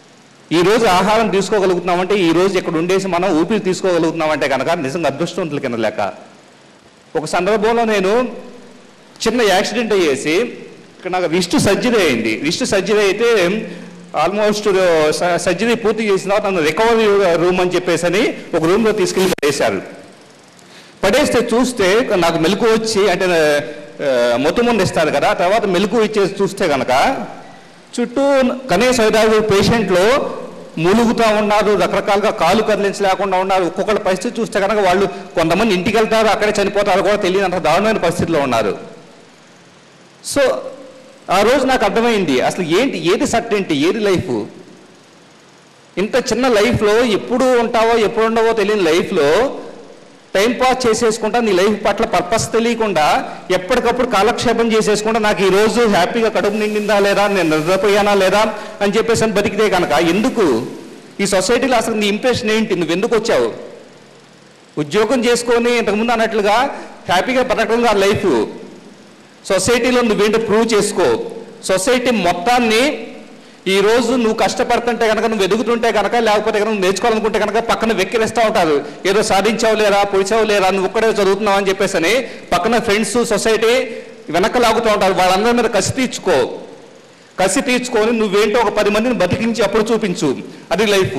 ఈ రోజు ఆహారం తీసుకోగలుగుతున్నామంటే ఈ రోజు ఇక్కడ ఉండేసి మనం ఊపిరి తీసుకోగలుగుతున్నామంటే కనుక నిజంగా అదృష్టవంతుల కింద లెక్క ఒక సందర్భంలో నేను చిన్న యాక్సిడెంట్ అయ్యేసి ఇక్కడ నాకు రిస్ట్ సర్జరీ అయింది రిస్ట్ సర్జరీ అయితే ఆల్మోస్ట్ సర్జరీ పూర్తి చేసిన తర్వాత నన్ను రికవరీ రూమ్ అని చెప్పేసి అని ఒక రూమ్లో తీసుకెళ్ళి పడేశారు పడేస్తే చూస్తే నాకు మెలకు వచ్చి అంటే ఆ, మొత్తం ముందు ఇస్తారు కదా తర్వాత మెలకు ఇచ్చేసి చూస్తే కనుక చుట్టూ కనీస ఐదారు పేషెంట్లు మూలుగుతూ ఉన్నారు రకరకాలుగా కాలు కదిలించలేకుండా ఉన్నారు ఒక్కొక్కళ్ళ పరిస్థితి చూస్తే కనుక వాళ్ళు కొంతమంది ఇంటికి వెళ్తారు అక్కడే చనిపోతారు కూడా తెలియనంత దారుణమైన పరిస్థితిలో ఉన్నారు సో ఆ రోజు నాకు అర్థమైంది అసలు ఏంటి ఏది సర్టెంటీ ఏది లైఫ్ ఇంత చిన్న లైఫ్లో ఎప్పుడు ఉంటావో ఎప్పుడు ఉండవో తెలియని లైఫ్లో టైం పాస్ చేసేసుకుంటా నీ లైఫ్ పట్ల పర్పస్ తెలియకుండా ఎప్పటికప్పుడు కాలక్షేపం చేసేసుకుంటా నాకు ఈ రోజు హ్యాపీగా కడుపు నిండిందా లేదా నేను నిద్రపోయానా లేదా అని చెప్పేసి అని బతికితే కనుక ఎందుకు ఈ సొసైటీలో అసలు నీ ఇంప్రెషన్ ఏంటి నువ్వు ఎందుకు వచ్చావు ఉద్యోగం చేసుకొని ఇంతకుముందు అన్నట్లుగా హ్యాపీగా బతకడం కాదు లైఫ్ సొసైటీలో నువ్వేంటో ప్రూవ్ చేసుకో సొసైటీ మొత్తాన్ని ఈ రోజు నువ్వు కష్టపడుతుంటే కనుక నువ్వు ఎదుగుతుంటే కనుక లేకపోతే కనుక నువ్వు నేర్చుకోవాలనుకుంటే కనుక పక్కన వెక్కిరిస్తూ ఉంటారు ఏదో సాధించావు లేరా పొడిచావు లేరా నువ్వు ఒక్కడే చదువుతున్నావు అని చెప్పేసి అని పక్కన ఫ్రెండ్స్ సొసైటీ వెనక లాగుతూ ఉంటారు వాళ్ళందరి మీద కసి తీర్చుకో కసి తీర్చుకొని నువ్వేంటో ఒక పది మందిని బతికించి అప్పుడు చూపించు అది లైఫ్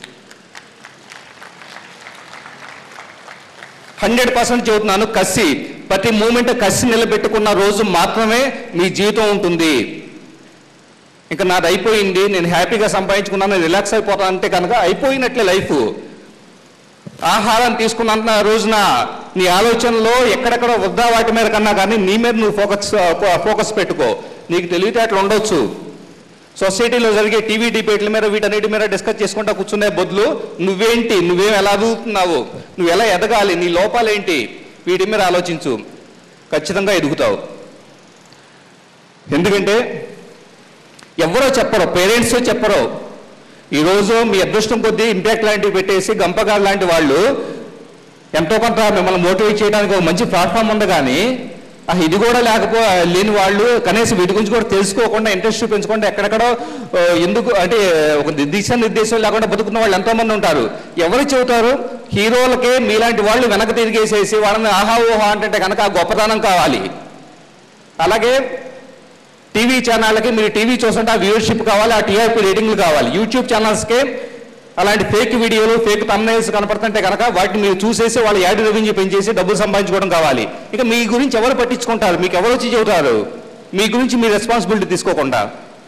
హండ్రెడ్ పర్సెంట్ చెబుతున్నాను కసి ప్రతి మూమెంట్ కసి నిలబెట్టుకున్న రోజు మాత్రమే మీ జీవితం ఉంటుంది ఇంకా నాది అయిపోయింది నేను హ్యాపీగా సంపాదించుకున్నాను నేను రిలాక్స్ అయిపోతాను అంటే కనుక అయిపోయినట్లే లైఫ్ ఆహారం తీసుకున్నంత రోజున నీ ఆలోచనలో ఎక్కడెక్కడ వద్దా వాటి మీద కన్నా కానీ నీ మీద నువ్వు ఫోకస్ ఫోకస్ పెట్టుకో నీకు తెలివితేటలు ఉండొచ్చు సొసైటీలో జరిగే టీవీ డిబేట్ల మీద వీటన్నిటి మీద డిస్కస్ చేసుకుంటా కూర్చునే బదులు నువ్వేంటి నువ్వేం ఎలా ఎదుగుతున్నావు నువ్వు ఎలా ఎదగాలి నీ లోపాలేంటి వీటి మీద ఆలోచించు ఖచ్చితంగా ఎదుగుతావు ఎందుకంటే ఎవరో చెప్పరు పేరెంట్స్ చెప్పరు ఈరోజు మీ అదృష్టం కొద్దీ ఇంపాక్ట్ లాంటివి పెట్టేసి గంపగారు లాంటి వాళ్ళు ఎంతో కొంత మిమ్మల్ని మోటివేట్ చేయడానికి ఒక మంచి ప్లాట్ఫామ్ ఉంది కానీ ఆ ఇది కూడా లేకపో లేని వాళ్ళు కనీసం వీటి గురించి కూడా తెలుసుకోకుండా ఇంట్రెస్ట్ చూపించకుండా ఎక్కడెక్కడో ఆ, ఎందుకు అంటే ఒక దిశ నిర్దేశం లేకుండా బతుకున్న వాళ్ళు ఎంతో మంది ఉంటారు ఎవరు చెబుతారు హీరోలకే మీలాంటి వాళ్ళు వెనక తిరిగేసేసి వాళ్ళని ఆహా ఊహా అంటే కనుక ఆ గొప్పతనం కావాలి అలాగే టీవీ ఛానళ్ళకి మీరు టీవీ చూస్తుంటే ఆ వ్యూవర్షిప్ కావాలి ఆ టీఆర్పీ రేటింగ్లు కావాలి యూట్యూబ్ ఛానల్స్కే అలాంటి ఫేక్ వీడియోలు ఫేక్ తమ్నైల్స్ కనపడుతుంటే కనుక వాటిని మీరు చూసేసి వాళ్ళ యాడ్ రెవెన్యూ పెంచేసి డబ్బులు సంపాదించుకోవడం కావాలి ఇక మీ గురించి ఎవరు పట్టించుకుంటారు మీకు ఎవరు వచ్చి చెబుతారు మీ గురించి మీ రెస్పాన్సిబిలిటీ తీసుకోకుండా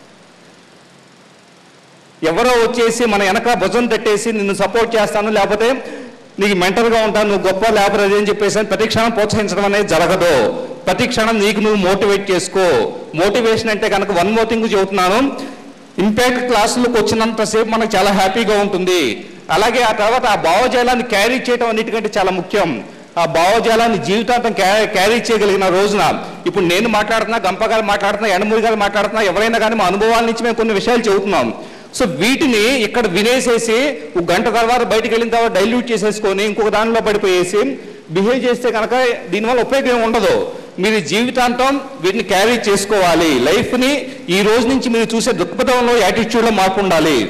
ఎవరో వచ్చేసి మన వెనక భుజం తట్టేసి నిన్ను సపోర్ట్ చేస్తాను లేకపోతే నీకు మెంటల్గా ఉంటాను నువ్వు గొప్ప లేకపోతే అది అని చెప్పేసి అని ప్రతి క్షణం ప్రోత్సహించడం అనేది జరగదు ప్రతి క్షణం నీకు నువ్వు మోటివేట్ చేసుకో మోటివేషన్ అంటే కనుక వన్ మోర్ థింగ్ చెబుతున్నాను ఇంపాక్ట్ క్లాసులకు వచ్చినంతసేపు మనకు చాలా హ్యాపీగా ఉంటుంది అలాగే ఆ తర్వాత ఆ భావజాలాన్ని క్యారీ చేయడం అన్నిటికంటే చాలా ముఖ్యం ఆ భావజాలాన్ని జీవితాంతం క్యా- క్యారీ చేయగలిగిన రోజున ఇప్పుడు నేను మాట్లాడుతున్నా గంప గారు మాట్లాడుతున్నా ఎండమూరి గారు మాట్లాడుతున్నా ఎవరైనా కానీ మా అనుభవాల నుంచి మేము కొన్ని విషయాలు చెబుతున్నాం సో వీటిని ఇక్కడ వినేసేసి ఒక గంట తర్వాత బయటికి వెళ్ళిన తర్వాత డైల్యూట్ చేసేసుకొని ఇంకొక దానిలో పడిపోయేసి బిహేవ్ చేస్తే కనుక దీనివల్ల ఉపయోగం ఏమి ఉండదు మీరు జీవితాంతం వీటిని క్యారీ చేసుకోవాలి లైఫ్ని ఈ రోజు నుంచి మీరు చూసే దృక్పథంలో యాటిట్యూడ్లో మార్పు ఉండాలి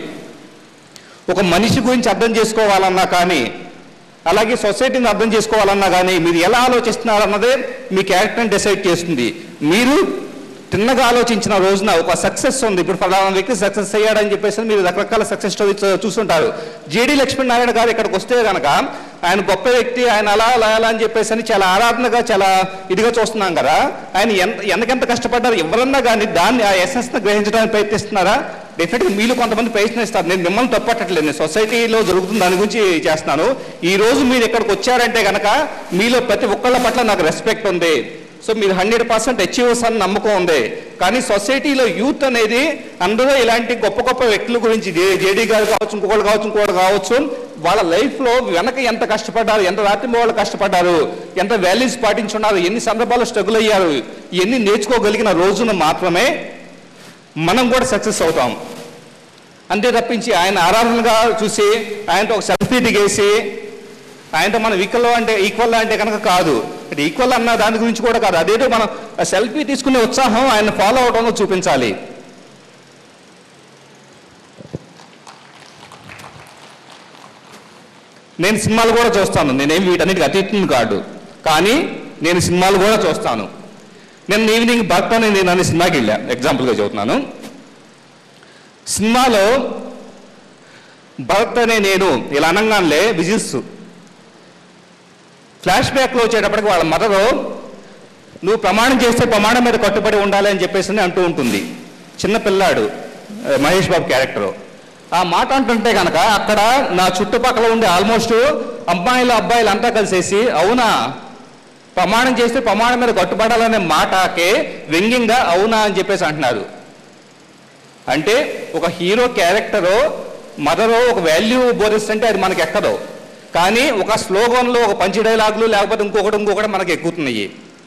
ఒక మనిషి గురించి అర్థం చేసుకోవాలన్నా కానీ అలాగే సొసైటీని అర్థం చేసుకోవాలన్నా కానీ మీరు ఎలా ఆలోచిస్తున్నారన్నదే మీ క్యారెక్టర్ని డిసైడ్ చేస్తుంది మీరు తిన్నగా ఆలోచించిన రోజున ఒక సక్సెస్ ఉంది ఇప్పుడు ఫలానా వ్యక్తి సక్సెస్ అయ్యాడని చెప్పేసి మీరు రకరకాల సక్సెస్ స్టోరీ చూస్తుంటారు జేడి లక్ష్మీనారాయణ గారు ఇక్కడికి వస్తే కనుక ఆయన గొప్ప వ్యక్తి ఆయన అలా అలా అలా అని చెప్పేసి అని చాలా ఆరాధనగా చాలా ఇదిగా చూస్తున్నాం కదా ఆయన ఎంత ఎంతకెంత కష్టపడ్డారు ఎవరన్నా కానీ దాన్ని ఆ ఎసెన్స్ని గ్రహించడానికి ప్రయత్నిస్తున్నారా డెఫినెట్గా మీలో కొంతమంది ప్రయత్నిస్తారు నేను మిమ్మల్ని తప్పట్టట్లేదు నేను సొసైటీలో జరుగుతుంది దాని గురించి చేస్తున్నాను ఈ రోజు మీరు ఇక్కడికి వచ్చారంటే కనుక మీలో ప్రతి ఒక్కళ్ళ పట్ల నాకు రెస్పెక్ట్ ఉంది సో మీరు హండ్రెడ్ పర్సెంట్ అచీవర్స్ అని నమ్మకం ఉంది కానీ సొసైటీలో యూత్ అనేది అందరూ ఇలాంటి గొప్ప గొప్ప వ్యక్తుల గురించి జేడీ గారు కావచ్చు ఇంకొకళ్ళు కావచ్చు ఇంకొకటి కావచ్చు వాళ్ళ లైఫ్లో వెనక ఎంత కష్టపడ్డారు ఎంత రాత్రి వాళ్ళు కష్టపడ్డారు ఎంత వాల్యూస్ పాటించున్నారు ఎన్ని సందర్భాలు స్ట్రగుల్ అయ్యారు ఎన్ని నేర్చుకోగలిగిన రోజున మాత్రమే మనం కూడా సక్సెస్ అవుతాం అంతే తప్పించి ఆయన ఆరాధనగా చూసి ఆయనతో ఒక సెల్ఫీ దిగేసి ఆయనతో మనం ఈక్వల్ అంటే ఈక్వల్ అంటే కనుక కాదు అంటే ఈక్వల్ అన్న దాని గురించి కూడా కాదు అదేదో మనం సెల్ఫీ తీసుకునే ఉత్సాహం ఆయన ఫాలో అవడంలో చూపించాలి నేను సినిమాలు కూడా చూస్తాను నేనేం వీటన్నిటికి అతీతం కాదు కానీ నేను సినిమాలు కూడా చూస్తాను నేను ఈవినింగ్ భర్త అనే నేను అనే సినిమాకి వెళ్ళా ఎగ్జాంపుల్గా చెబుతున్నాను సినిమాలో భరత్ అనే నేను ఇలా అనగానే విజిల్స్ ఫ్లాష్ బ్యాక్లో వచ్చేటప్పటికి వాళ్ళ మదరు నువ్వు ప్రమాణం చేస్తే ప్రమాణం మీద కట్టుబడి ఉండాలి అని చెప్పేసి అని అంటూ ఉంటుంది చిన్న పిల్లాడు ఆ, మహేష్ బాబు క్యారెక్టర్ ఆ మాట అంటుంటే కనుక అక్కడ నా చుట్టుపక్కల ఉండే ఆల్మోస్ట్ అమ్మాయిలు అబ్బాయిలు అంతా కలిసేసి అవునా ప్రమాణం చేస్తే ప్రమాణం మీద కట్టుబడాలనే మాటకే వ్యంగ్యంగా అవునా అని చెప్పేసి అంటున్నారు అంటే ఒక హీరో క్యారెక్టరు మదరో ఒక వాల్యూ బోధిస్తుంటే అది మనకి ఎక్కదు కానీ ఒక స్లోగన్లో ఒక పంచి డైలాగులు లేకపోతే ఇంకొకటి ఇంకొకటి మనకి ఎక్కుతున్నాయి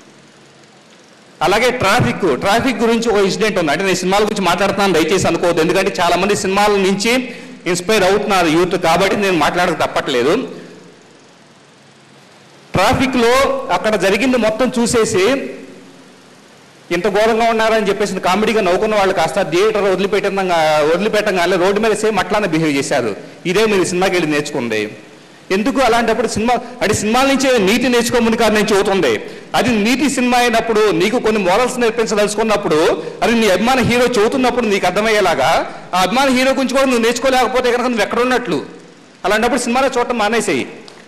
అలాగే ట్రాఫిక్ ట్రాఫిక్ గురించి ఒక ఇన్సిడెంట్ ఉంది అంటే నేను సినిమాల గురించి మాట్లాడుతున్నాను దయచేసి అనుకోవద్దు ఎందుకంటే చాలా మంది సినిమాల నుంచి ఇన్స్పైర్ అవుతున్నారు యూత్ కాబట్టి నేను మాట్లాడక తప్పట్లేదు ట్రాఫిక్లో అక్కడ జరిగింది మొత్తం చూసేసి ఇంత ఘోరంగా ఉన్నారని చెప్పేసి కామెడీగా నవ్వుకున్న వాళ్ళు కాస్త థియేటర్ వదిలిపెట్టంగా వదిలిపెట్టంగానే రోడ్డు మీద సేమ్ అట్లానే బిహేవ్ చేశారు ఇదే మీరు సినిమాకి వెళ్ళి నేర్చుకుంది ఎందుకు అలాంటప్పుడు సినిమా అంటే సినిమాల నుంచే నీతి నేర్చుకోమని కాదు నేను చెబుతుంది అది నీతి సినిమా అయినప్పుడు నీకు కొన్ని మోరల్స్ నేర్పించదలుచుకున్నప్పుడు అది నీ అభిమాన హీరో చెబుతున్నప్పుడు నీకు అర్థమయ్యేలాగా ఆ అభిమాన హీరో గురించి కూడా నువ్వు నేర్చుకోలేకపోతే కనుక నువ్వు ఎక్కడ ఉన్నట్లు అలాంటప్పుడు సినిమాలో చూడటం మానేసేయి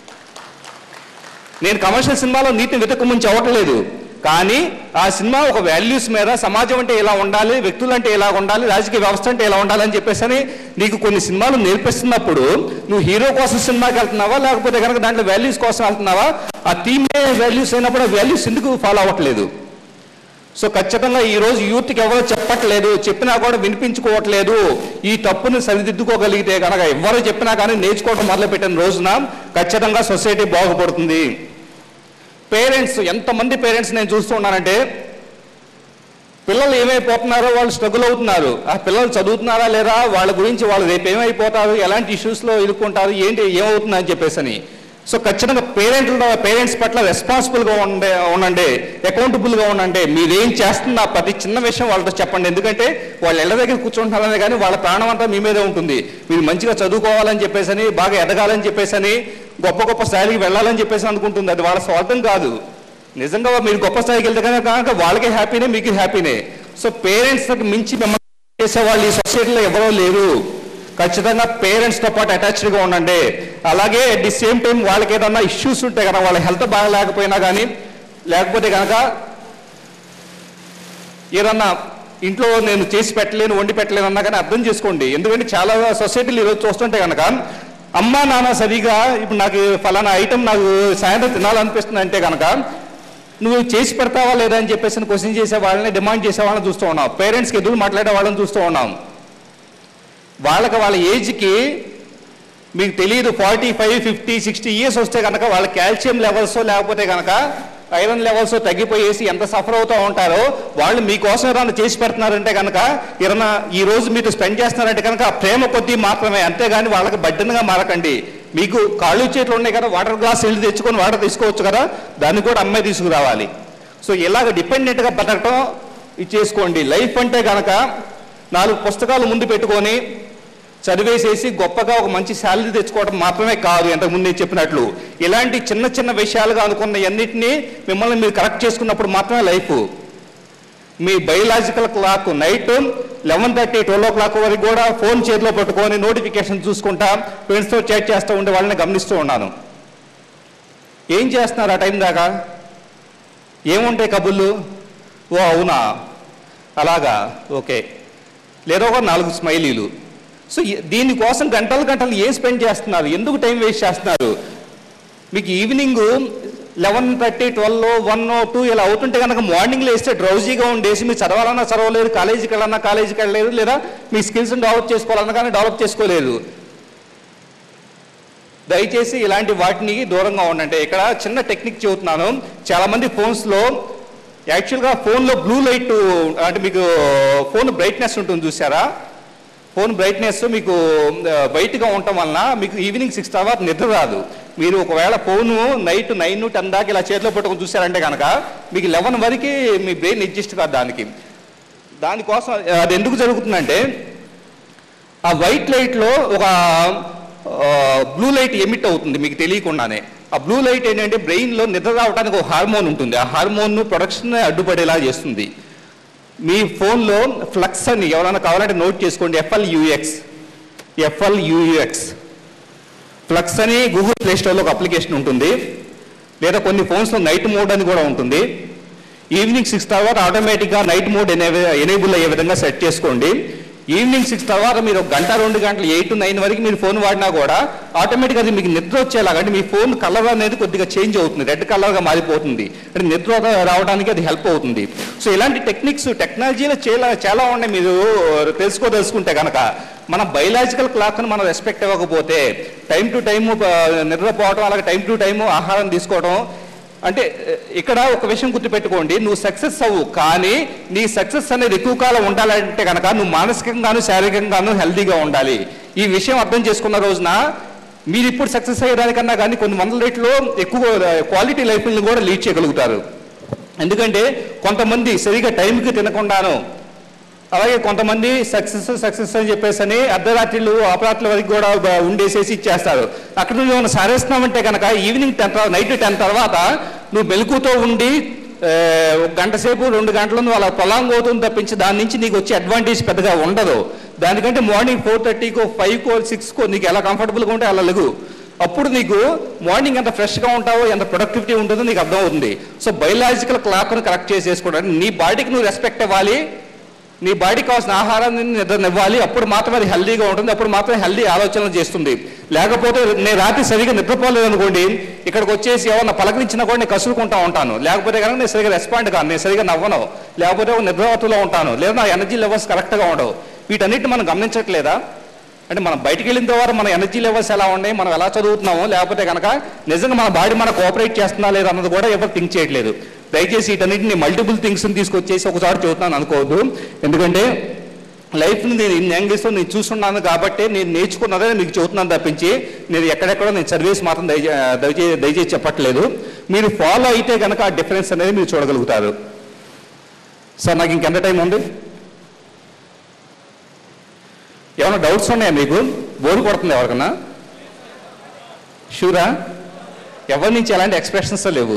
నేను కమర్షియల్ సినిమాలో నీతిని వెతకముంచి అవ్వట్లేదు కానీ ఆ సినిమా ఒక వాల్యూస్ మీద సమాజం అంటే ఇలా ఉండాలి వ్యక్తులు అంటే ఇలా ఉండాలి రాజకీయ వ్యవస్థ అంటే ఇలా ఉండాలి అని చెప్పేసి అని నీకు కొన్ని సినిమాలు నేర్పిస్తున్నప్పుడు నువ్వు హీరో కోసం సినిమాకి వెళ్తున్నావా లేకపోతే కనుక దాంట్లో వాల్యూస్ కోసం వెళ్తున్నావా ఆ థీమే వాల్యూస్ అయినప్పుడు ఆ వాల్యూస్ ఎందుకు ఫాలో అవ్వట్లేదు సో ఖచ్చితంగా ఈ రోజు యూత్కి ఎవరు చెప్పట్లేదు చెప్పినా కూడా వినిపించుకోవట్లేదు ఈ తప్పుని సరిదిద్దుకోగలిగితే కనుక ఎవరు చెప్పినా కానీ నేర్చుకోవడం మొదలుపెట్టిన రోజున ఖచ్చితంగా సొసైటీ బాగుపడుతుంది పేరెంట్స్ ఎంతమంది పేరెంట్స్ నేను చూస్తూ ఉన్నానంటే పిల్లలు ఏమైపోతున్నారో వాళ్ళు స్ట్రగుల్ అవుతున్నారు ఆ పిల్లలు చదువుతున్నారా లేదా వాళ్ళ గురించి వాళ్ళు రేపు ఏమైపోతారు ఎలాంటి ఇష్యూస్లో ఇరుక్కుంటారు ఏంటి ఏమవుతుంది అని చెప్పేసి అని సో ఖచ్చితంగా పేరెంట్ల పేరెంట్స్ పట్ల రెస్పాన్సిబుల్గా ఉండే ఉండండి అకౌంటబుల్గా ఉండండి మీరేం చేస్తున్న ప్రతి చిన్న విషయం వాళ్ళతో చెప్పండి ఎందుకంటే వాళ్ళు ఇళ్ళ దగ్గర కూర్చుంటున్నారని కానీ వాళ్ళ ప్రాణం అంతా మీ మీదే ఉంటుంది మీరు మంచిగా చదువుకోవాలని చెప్పేసి అని బాగా ఎదగాలని చెప్పేసి అని గొప్ప గొప్ప స్థాయికి వెళ్ళాలని చెప్పేసి అనుకుంటుంది అది వాళ్ళ స్వార్థం కాదు నిజంగా మీరు గొప్ప స్థాయికి వెళ్తే కనుక కనుక వాళ్ళకే హ్యాపీనే మీకు హ్యాపీనే సో పేరెంట్స్కి మించి మిమ్మల్ని చేసే వాళ్ళు ఈ సొసైటీలో ఎవరో లేరు ఖచ్చితంగా పేరెంట్స్తో పాటు అటాచ్డ్గా ఉండండి అలాగే అట్ ది సేమ్ టైం వాళ్ళకి ఏదన్నా ఇష్యూస్ ఉంటే కనుక వాళ్ళ హెల్త్ బాగాలేకపోయినా కానీ లేకపోతే కనుక ఏదన్నా ఇంట్లో నేను చేసి పెట్టలేను వండి పెట్టలేను అన్నా కానీ అర్థం చేసుకోండి ఎందుకంటే చాలా సొసైటీలు ఈరోజు చూస్తుంటే కనుక అమ్మా నాన్న సరిగా ఇప్పుడు నాకు ఫలానా ఐటెం నాకు సాయంత్రం తినాలనిపిస్తుంది అంటే కనుక నువ్వు చేసి పెడతావా లేదా అని చెప్పేసి క్వశ్చన్ చేసే వాళ్ళని డిమాండ్ చేసే వాళ్ళని చూస్తూ ఉన్నాం పేరెంట్స్కి ఎదురు మాట్లాడే వాళ్ళని చూస్తూ ఉన్నాం వాళ్ళకి వాళ్ళ ఏజ్కి మీకు తెలియదు forty five fifty sixty years వస్తే కనుక వాళ్ళ కాల్షియం లెవెల్స్ లేకపోతే కనుక ఐరన్ లెవెల్స్ తగ్గిపోయేసి ఎంత సఫర్ అవుతూ ఉంటారో వాళ్ళు మీకోసం ఏదైనా చేసి పెడుతున్నారంటే కనుక ఏదైనా ఈ రోజు మీరు స్పెండ్ చేస్తున్నారంటే కనుక ఆ ప్రేమ కొద్దీ మాత్రమే అంతేగాని వాళ్ళకి బడ్డన్గా మారకండి మీకు కాళ్ళు చేతులు ఉన్నాయి కదా వాటర్ గ్లాస్ వెళ్ళి తెచ్చుకొని వాటర్ తీసుకోవచ్చు కదా దాన్ని కూడా అమ్మాయి తీసుకురావాలి సో ఇలాగ డిపెండెంట్గా బతకటం ఇది చేసుకోండి లైఫ్ అంటే కనుక నాలుగు పుస్తకాలు ముందు పెట్టుకొని చదివేసేసి గొప్పగా ఒక మంచి శాలరీ తెచ్చుకోవడం మాత్రమే కాదు ఇంతకుముందు నేను చెప్పినట్లు ఇలాంటి చిన్న చిన్న విషయాలుగా అనుకున్న అన్నింటినీ మిమ్మల్ని మీరు కరెక్ట్ చేసుకున్నప్పుడు మాత్రమే లైఫ్ మీ biological clock night eleven thirty twelve o'clock వరకు కూడా ఫోన్ చేతిలో పట్టుకొని నోటిఫికేషన్ చూసుకుంటా ఫ్రెండ్స్తో చాట్ చేస్తూ ఉండే వాళ్ళని గమనిస్తూ ఉన్నాను ఏం చేస్తున్నారు ఆ టైం దాకా ఏముంటాయి కబుర్లు ఓ అవునా అలాగా ఓకే లేదా ఒక నాలుగు స్మైలీలు సో ఈ- దీనికోసం గంటలు గంటలు ఏం స్పెండ్ చేస్తున్నారు ఎందుకు టైం వేస్ట్ చేస్తున్నారు మీకు evening eleven thirty twelve one two ఇలా అవుతుంటే కనుక మార్నింగ్ లేస్తే డ్రౌజీగా ఉండేసి మీరు చదవాలన్నా చదవలేదు కాలేజీకి వెళ్ళాలన్నా కాలేజీకి వెళ్ళలేదు లేదా మీ స్కిల్స్ని డెవలప్ చేసుకోవాలన్నా కానీ డెవలప్ చేసుకోలేదు దయచేసి ఇలాంటి వాటిని దూరంగా ఉండండి ఇక్కడ చిన్న టెక్నిక్ చెబుతున్నాను చాలామంది ఫోన్స్లో యాక్చువల్గా ఫోన్లో బ్లూ లైట్ అంటే మీకు ఫోన్ బ్రైట్నెస్ ఉంటుంది చూసారా ఫోన్ బ్రైట్నెస్ మీకు బయటగా ఉండటం వలన మీకు ఈవినింగ్ సిక్స్ తర్వాత నిద్ర రాదు మీరు ఒకవేళ ఫోను నైట్ నైన్ టెన్ దాకా ఇలా చేతిలో పెట్టుకొని చూసారంటే కనుక మీకు లెవెన్ వరకు మీ బ్రెయిన్ అడ్జస్ట్ కాదు దానికి దానికోసం అది ఎందుకు జరుగుతుందంటే ఆ వైట్ లైట్లో ఒక బ్లూ లైట్ ఎమిట్ అవుతుంది మీకు తెలియకుండానే ఆ బ్లూ లైట్ ఏంటంటే బ్రెయిన్లో నిద్ర రావడానికి ఒక హార్మోన్ ఉంటుంది ఆ హార్మోన్ ప్రొడక్షన్ అడ్డుపడేలా చేస్తుంది మీ ఫోన్లో ఫ్లక్స్ అని ఎవరైనా కావాలంటే నోట్ చేసుకోండి FL UX FL UX flux అని గూగుల్ ప్లే స్టోర్లో ఒక అప్లికేషన్ ఉంటుంది లేదా కొన్ని ఫోన్స్లో నైట్ మోడ్ అని కూడా ఉంటుంది ఈవినింగ్ సిక్స్ తర్వాత ఆటోమేటిక్గా నైట్ మోడ్ ఎనేబుల్ అయ్యే విధంగా సెట్ చేసుకోండి ఈవినింగ్ సిక్స్ తర్వాత మీరు ఒక గంట రెండు గంటలు ఎయిట్ టు నైన్ వరకు మీరు ఫోన్ వాడినా కూడా ఆటోమేటిక్గా అది మీకు నిద్ర వచ్చేలాగా అంటే మీ ఫోన్ కలర్ అనేది కొద్దిగా చేంజ్ అవుతుంది రెడ్ కలర్గా మారిపోతుంది అంటే నిద్ర రావడానికి అది హెల్ప్ అవుతుంది సో ఇలాంటి టెక్నిక్స్ టెక్నాలజీలో చాలా చాలా ఉన్నాయి మీరు తెలుసుకోదలుచుకుంటే కనుక మన బయలాజికల్ క్లాక్ను మనం రెస్పెక్ట్ ఇవ్వకపోతే టైం టు టైము నిద్రపోవడం అలాగే టైం టు టైము ఆహారం తీసుకోవడం అంటే ఇక్కడ ఒక విషయం గుర్తుపెట్టుకోండి నువ్వు సక్సెస్ అవ్వు కానీ నీ సక్సెస్ అనేది ఎక్కువ కాలం ఉండాలంటే కనుక నువ్వు మానసికంగాను శారీరకంగాను హెల్తీగా ఉండాలి ఈ విషయం అర్థం చేసుకున్న రోజున మీరు ఇప్పుడు సక్సెస్ అయ్యేదానికన్నా కానీ కొన్ని వందల రేట్లో ఎక్కువ క్వాలిటీ లైఫ్ని కూడా లీడ్ చేయగలుగుతారు ఎందుకంటే కొంతమంది సరిగా టైంకి తినకుండాను అలాగే కొంతమంది సక్సెస్ సక్సెస్ అని చెప్పేసి అని అర్ధరాత్రిలు అపరాత్రుల వరకు కూడా బ- ఉండేసేసి ఇచ్చేస్తారు అక్కడ నువ్వు ఏమైనా సారేస్తున్నావంటే కనుక ఈవినింగ్ టెన్ నైట్ టెన్ తర్వాత నువ్వు మెలకుతో ఉండి ఆ, ఒక గంట సేపు రెండు గంటలు నువ్వు అలా పొలాంగ్ అవుతుంది తప్పించి దాని నుంచి నీకు వచ్చే అడ్వాంటేజ్ పెద్దగా ఉండదు దానికంటే మార్నింగ్ ఫోర్ థర్టీకో ఫైవ్కో సిక్స్కో నీకు ఎలా కంఫర్టబుల్గా ఉంటే అలా లెగు అప్పుడు నీకు మార్నింగ్ ఎంత ఫ్రెష్గా ఉంటావో ఎంత ప్రొడక్టివిటీ ఉంటుందో నీకు అర్థమవుతుంది సో బయలాజికల్ క్లాక్ను కరెక్ట్ చేసేసుకోవడానికి నీ బాడీకి నువ్వు రెస్పెక్ట్ ఇవ్వాలి నీ బాడీకి కావాల్సిన ఆహారాన్ని నిద్రనివ్వాలి అప్పుడు మాత్రమే అది హెల్దీగా ఉంటుంది అప్పుడు మాత్రమే హెల్దీ ఆలోచనలు చేస్తుంది లేకపోతే నేను రాత్రి సరిగా నిద్రపోలేదు అనుకోండి ఇక్కడికి వచ్చేసి ఏమన్నా పలకరించినా కూడా నేను కసురుకుంటా ఉంటాను లేకపోతే కనుక నేను సరిగా రెస్పాండ్ కాను నేను సరిగా నవ్వను లేకపోతే ఒక నిద్రవతులో ఉంటాను లేదా నా ఎనర్జీ లెవెల్స్ కరెక్ట్గా ఉండవు వీటన్నిటిని మనం గమనించట్లేదా అంటే మనం బయటికి వెళ్ళిన తర్వాత మన ఎనర్జీ లెవెల్స్ ఎలా ఉన్నాయి మనం ఎలా చదువుతున్నామో లేకపోతే కనుక నిజంగా మన బాడీ మన కోఆపరేట్ చేస్తుందా లేదా అన్నది కూడా ఎవరు థింక్ చేయట్లేదు దయచేసి వీటన్నిటిని మల్టిపుల్ థింగ్స్ని తీసుకొచ్చేసి ఒకసారి చెబుతున్నాను అనుకోవద్దు ఎందుకంటే లైఫ్ని నేను ఇన్ని యాంగిల్స్లో నేను చూస్తున్నాను కాబట్టి నేను నేర్చుకున్నదే మీకు చెబుతున్నాను తప్పించి నేను ఎక్కడెక్కడో నేను సర్వీస్ మాత్రం దయచే దయచేసి దయచేసి చెప్పట్లేదు మీరు ఫాలో అయితే కనుక ఆ డిఫరెన్స్ అనేది మీరు చూడగలుగుతారు సార్ నాకు ఇంకెంత టైం ఉంది ఏమైనా డౌట్స్ ఉన్నాయా మీకు బోర్ కొడుతుంది ఎవరికన్నా షూరా ఎవరి నుంచి ఎలాంటి ఎక్స్ప్రెషన్స్ లేవు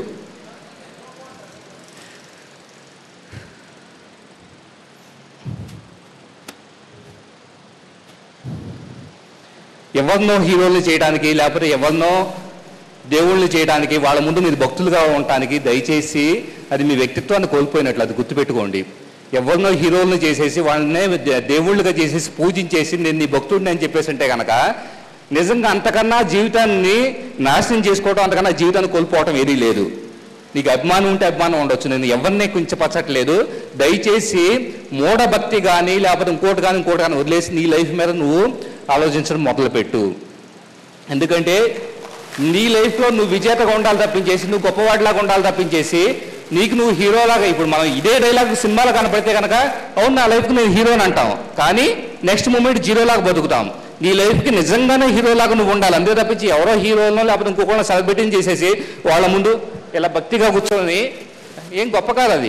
ఎవరినో హీరోల్ని చేయడానికి లేకపోతే ఎవరినో దేవుళ్ళని చేయడానికి వాళ్ళ ముందు మీరు భక్తులుగా ఉండటానికి దయచేసి అది మీ వ్యక్తిత్వాన్ని కోల్పోయినట్లు అది గుర్తుపెట్టుకోండి ఎవరినో హీరోలను చేసేసి వాళ్ళనే దే- దేవుళ్ళుగా చేసేసి పూజించేసి నేను నీ భక్తుడిని అని చెప్పేసి అంటే కనుక నిజంగా అంతకన్నా జీవితాన్ని నాశనం చేసుకోవడం అంతకన్నా జీవితాన్ని కోల్పోవడం ఏదీ లేదు నీకు అభిమానం ఉంటే అభిమానం ఉండొచ్చు నేను ఎవరిని కుంచపరచట్లేదు దయచేసి మూఢభక్తి కానీ లేకపోతే ఇంకోటి కానీ ఇంకోటి కానీ వదిలేసి నీ లైఫ్ మీద నువ్వు ఆలోచించడం మొదలుపెట్టు ఎందుకంటే నీ లైఫ్లో నువ్వు విజేతగా ఉండాలి తప్పించేసి నువ్వు గొప్పవాడిలాగా ఉండాలి తప్పించేసి నీకు నువ్వు హీరోలాగా ఇప్పుడు మనం ఇదే డైలాగ్ సినిమాలో కనపడితే కనుక అవును నా లైఫ్కి నేను హీరోని అంటాం కానీ నెక్స్ట్ మూమెంట్ జీరోలాగా బతుకుతాం నీ లైఫ్కి నిజంగానే హీరోలాగా నువ్వు ఉండాలి అంతే తప్పించి ఎవరో హీరోలను లేకపోతే ఇంకొకరిని సెలబ్రిటీని చేసేసి వాళ్ళ ముందు ఇలా భక్తిగా కూర్చొని ఏం గొప్ప కాదు అది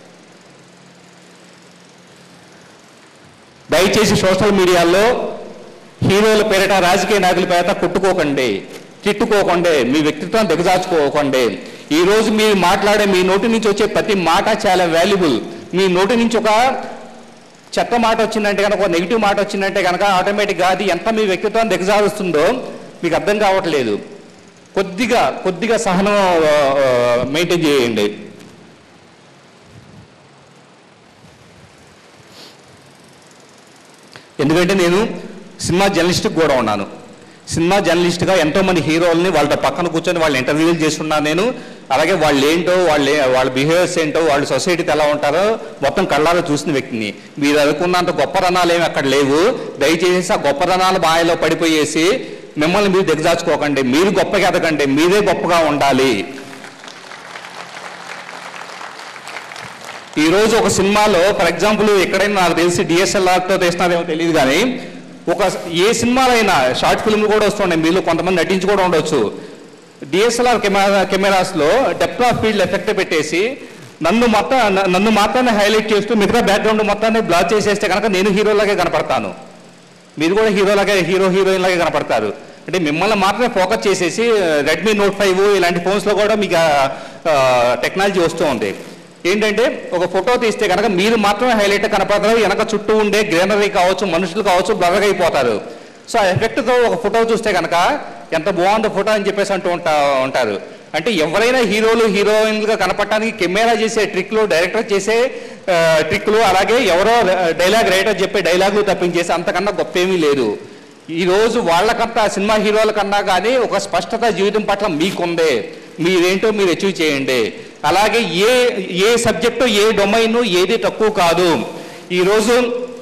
దయచేసి సోషల్ మీడియాలో హీరోల పేరిట రాజకీయ నాయకుల పేరిట కొట్టుకోకండి తిట్టుకోకండి మీ వ్యక్తిత్వాన్ని దిగజార్చుకోకండి ఈ రోజు మీరు మాట్లాడే మీ నోటి నుంచి వచ్చే ప్రతి మాట చాలా వాల్యుబుల్ మీ నోటి నుంచి ఒక చెత్త మాట వచ్చిందంటే కనుక ఒక నెగిటివ్ మాట వచ్చిందంటే కనుక ఆటోమేటిక్గా అది ఎంత మీ వ్యక్తిత్వాన్ని దిగజారుస్తుందో మీకు అర్థం కావట్లేదు కొద్దిగా కొద్దిగా సహనం మెయింటైన్ చేయండి ఎందుకంటే నేను సినిమా జర్నలిస్ట్ కూడా ఉన్నాను సినిమా జర్నలిస్ట్గా ఎంతోమంది హీరోల్ని వాళ్ళ పక్కన కూర్చొని వాళ్ళు ఇంటర్వ్యూలు చేస్తున్నాను నేను అలాగే వాళ్ళు ఏంటో వాళ్ళు ఏ- వాళ్ళ బిహేవియర్స్ ఏంటో వాళ్ళు సొసైటీతో ఎలా ఉంటారో మొత్తం కళ్ళారా చూసిన వ్యక్తిని మీరు అనుకున్నంత గొప్పదనాలు ఏమి అక్కడ లేవు దయచేసి ఆ గొప్పదనాల మాయలో పడిపోయేసి మిమ్మల్ని మీరు దిగజార్చుకోకండి మీరు గొప్పగా ఎదగండి మీరే గొప్పగా ఉండాలి ఈ రోజు ఒక సినిమాలో ఫర్ ఎగ్జాంపుల్ ఎక్కడైనా నాకు తెలిసి డిఎస్ఎల్ఆర్తో తీసినారేమో తెలియదు కానీ ఒక ఏ సినిమాలైనా షార్ట్ ఫిల్మ్లు కూడా వస్తున్నాయి మీలో కొంతమంది నటించి కూడా ఉండొచ్చు డిఎస్ఎల్ఆర్ కెమెరా కెమెరాస్లో డెప్త్ ఆఫ్ ఫీల్డ్ ఎఫెక్ట్ పెట్టేసి నన్ను మొత్తం న- నన్ను మాత్రాన్ని హైలైట్ చేస్తూ మిగతా బ్యాక్గ్రౌండ్ మొత్తాన్ని బ్లాక్ చేసేస్తే కనుక నేను హీరోలాగే కనపడతాను మీరు కూడా హీరోలాగే హీరో హీరోయిన్ లాగే కనపడతారు అంటే మిమ్మల్ని మాత్రమే ఫోకస్ చేసేసి రెడ్మీ నోట్ ఫైవ్ ఇలాంటి ఫోన్స్లో కూడా మీకు టెక్నాలజీ వస్తూ ఉంది ఏంటంటే ఒక ఫోటో తీస్తే కనుక మీరు మాత్రమే హైలైట్ కనపడతారు వెనక చుట్టూ ఉండే గ్రీనరీ కావచ్చు మనుషులు కావచ్చు బ్లర్గా అయిపోతారు సో ఆ ఎఫెక్ట్తో ఒక ఫోటో చూస్తే కనుక ఎంత బాగుందో ఫోటో అని చెప్పేసి అంటూ ఉంటా ఉంటారు అంటే ఎవరైనా హీరోలు హీరోయిన్లుగా కనపడటానికి కెమెరా చేసే ట్రిక్లు డైరెక్టర్ చేసే ఆ, ట్రిక్లు అలాగే ఎవరో డైలాగ్ రైటర్ చెప్పే డైలాగులు తప్పించేసి అంతకన్నా గొప్ప ఏమీ లేదు ఈ రోజు వాళ్ళకంతా సినిమా హీరోల కన్నా కానీ ఒక స్పష్టత జీవితం పట్ల మీకుందే మీరేంటో మీరు అచీవ్ చేయండి అలాగే ఏ ఏ సబ్జెక్టు ఏ డొమైన్ ఏది తక్కువ కాదు ఈరోజు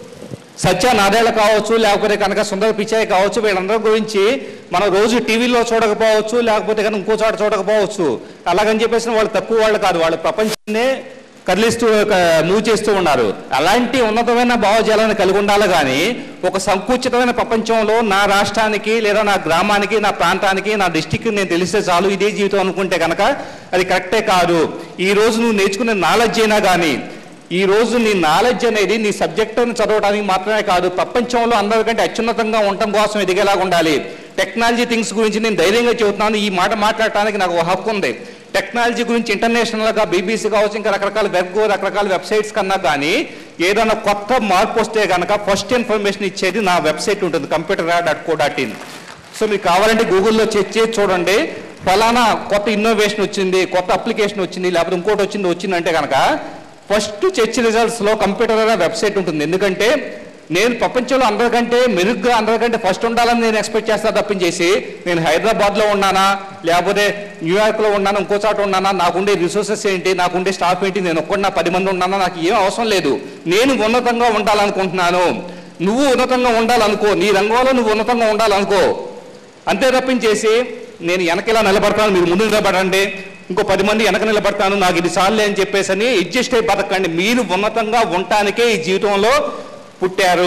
సత్య నాదేళ్ల కావచ్చు లేకపోతే కనుక సుందర పిచ్చాయి కావచ్చు వీళ్ళందరి గురించి మనం రోజు టీవీలో చూడకపోవచ్చు లేకపోతే కనుక ఇంకో చోట చూడకపోవచ్చు అలాగని చెప్పేసి వాళ్ళు తక్కువ వాళ్ళు కాదు వాళ్ళు ప్రపంచాన్నే కదిలిస్తూ ఒక మూవ్ చేస్తూ ఉన్నారు అలాంటి ఉన్నతమైన భావజాలాన్ని కలిగి ఉండాలి కానీ ఒక సంకుచితమైన ప్రపంచంలో నా రాష్ట్రానికి లేదా నా గ్రామానికి నా ప్రాంతానికి నా డిస్టిక్ నేను తెలిస్తే చాలు ఇదే జీవితం అనుకుంటే కనుక అది కరెక్టే కాదు ఈ రోజు నువ్వు నేర్చుకునే నాలెడ్జ్ అయినా కానీ ఈ రోజు నీ నాలెడ్జ్ అనేది నీ సబ్జెక్టును చదవడానికి మాత్రమే కాదు ప్రపంచంలో అందరికంటే అత్యున్నతంగా ఉండటం కోసం ఎదిగేలాగా ఉండాలి టెక్నాలజీ థింగ్స్ గురించి నేను ధైర్యంగా చెబుతున్నాను ఈ మాట మాట్లాడటానికి నాకు ఒక హక్కు ఉంది టెక్నాలజీ గురించి ఇంటర్నేషనల్గా బీబీసీ కావచ్చు ఇంకా రకరకాల వెబ్ రకరకాల వెబ్సైట్స్ కన్నా కానీ ఏదైనా కొత్త మార్పు వస్తే కనుక ఫస్ట్ ఇన్ఫర్మేషన్ ఇచ్చేది నా వెబ్సైట్ ఉంటుంది computer dot co dot in so మీకు కావాలంటే గూగుల్లో చెక్ చేసి చూడండి ఫలానా కొత్త ఇన్నోవేషన్ వచ్చింది కొత్త అప్లికేషన్ వచ్చింది లేకపోతే ఇంకోటి వచ్చింది వచ్చిందంటే కనుక ఫస్ట్ చర్చ్ రిజల్ట్స్లో కంప్యూటర్ అనే వెబ్సైట్ ఉంటుంది ఎందుకంటే నేను ప్రపంచంలో అందరికంటే మెరుగ్గా అందరికంటే ఫస్ట్ ఉండాలని నేను ఎక్స్పెక్ట్ చేస్తా తప్పించేసి నేను హైదరాబాద్లో ఉన్నానా లేకపోతే న్యూయార్క్లో ఉన్నానా ఇంకో చోట ఉన్నానా నాకుండే రిసోర్సెస్ ఏంటి నాకుండే స్టాఫ్ ఏంటి నేను ఒక్కడినా పది మంది ఉన్నానా నాకు ఏం అవసరం లేదు నేను ఉన్నతంగా ఉండాలనుకుంటున్నాను నువ్వు ఉన్నతంగా ఉండాలనుకో నీ రంగంలో నువ్వు ఉన్నతంగా ఉండాలనుకో అంతే తప్పించేసి నేను వెనకలా నిలబడతాను మీరు ముందు నిలబడండి ఇంకో పది మంది వెనక నిలబడతాను నాకు ఇది చాలే అని చెప్పేసి అని అడ్జస్ట్ అయి బతకండి మీరు ఉన్నతంగా ఉండటానికే ఈ జీవితంలో పుట్టారు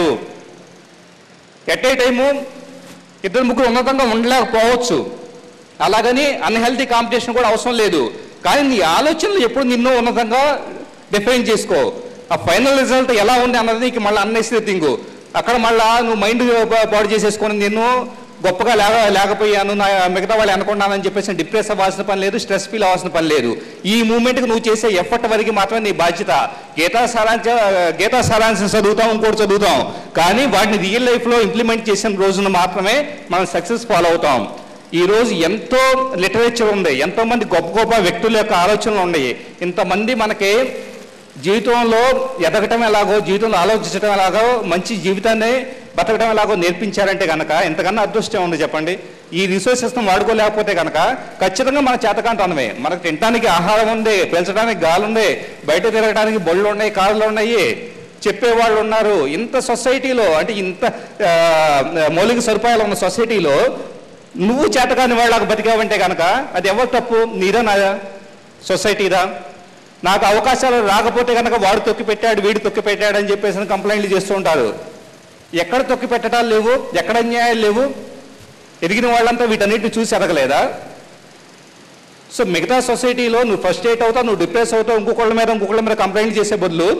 ఎట్ ఏ టైము ఇద్దరు ముగ్గురు ఉన్నతంగా ఉండలేకపోవచ్చు అలాగని అన్హెల్తీ కాంపిటీషన్ కూడా అవసరం లేదు కానీ నీ ఆలోచనలు ఎప్పుడు నిన్ను ఉన్నతంగా డిఫైన్ చేసుకో ఆ ఫైనల్ రిజల్ట్ ఎలా ఉంది అన్నది నీకు మళ్ళీ అన్నెసరీ థింగ్ అక్కడ మళ్ళా నువ్వు మైండ్ పాడు చేసేసుకొని నేను గొప్పగా లేక లేకపోయాను నా మిగతా వాళ్ళు అనుకున్నానని చెప్పేసి డిప్రెస్ అవ్వాల్సిన పని లేదు స్ట్రెస్ ఫీల్ అవ్వాల్సిన పని లేదు ఈ మూమెంట్కి నువ్వు చేసే ఎఫర్ట్ వరకు మాత్రమే నీ బాధ్యత గీతా సారాంశ గీతా సారాంశం చదువుతాం ఇంకోటి చదువుతాం కానీ వాటిని రియల్ లైఫ్లో ఇంప్లిమెంట్ చేసిన రోజున మాత్రమే మనం సక్సెస్ ఫాలో అవుతాం ఈ రోజు ఎంతో లిటరేచర్ ఉంది ఎంతో మంది గొప్ప గొప్ప వ్యక్తుల యొక్క ఆలోచనలు ఉన్నాయి ఇంతమంది మనకి జీవితంలో ఎదగటం ఎలాగో జీవితంలో ఆలోచించడం ఎలాగో మంచి జీవితాన్ని బతకడం ఎలాగో నేర్పించారంటే కనుక ఎంతకన్నా అదృష్టం ఉంది చెప్పండి ఈ రిసోర్సెస్ను వాడుకోలేకపోతే కనుక ఖచ్చితంగా మన చేతకాంతనమే మనకు తినడానికి ఆహారం ఉంది పెంచడానికి గాలి ఉంది బయట తిరగడానికి బళ్ళు ఉన్నాయి కార్లు ఉన్నాయి చెప్పేవాళ్ళు ఉన్నారు ఇంత సొసైటీలో అంటే ఇంత ఆ, మౌలిక సదుపాయాలు ఉన్న సొసైటీలో నువ్వు చేతకాని వాళ్ళకు బతికావంటే కనుక అది ఎవరు తప్పు నీదా నాదా సొసైటీదా నాకు అవకాశాలు రాకపోతే కనుక వాడు తొక్కి పెట్టాడు వీడు తొక్కి పెట్టాడు అని చెప్పేసి కంప్లైంట్లు చేస్తూ ఉంటారు ఎక్కడ తొక్కి పెట్టడాలు లేవు ఎక్కడ అన్యాయాలు లేవు ఎదిగిన వాళ్ళంతా వీటన్నిటిని చూసి ఎదగలేదా సో మిగతా సొసైటీలో నువ్వు ఫస్ట్ ఎయిట్ అవుతావు నువ్వు డిప్రెస్ అవుతావు ఇంకొకళ్ళ మీద ఇంకొకళ్ళ మీద కంప్లైంట్ చేసే బదులు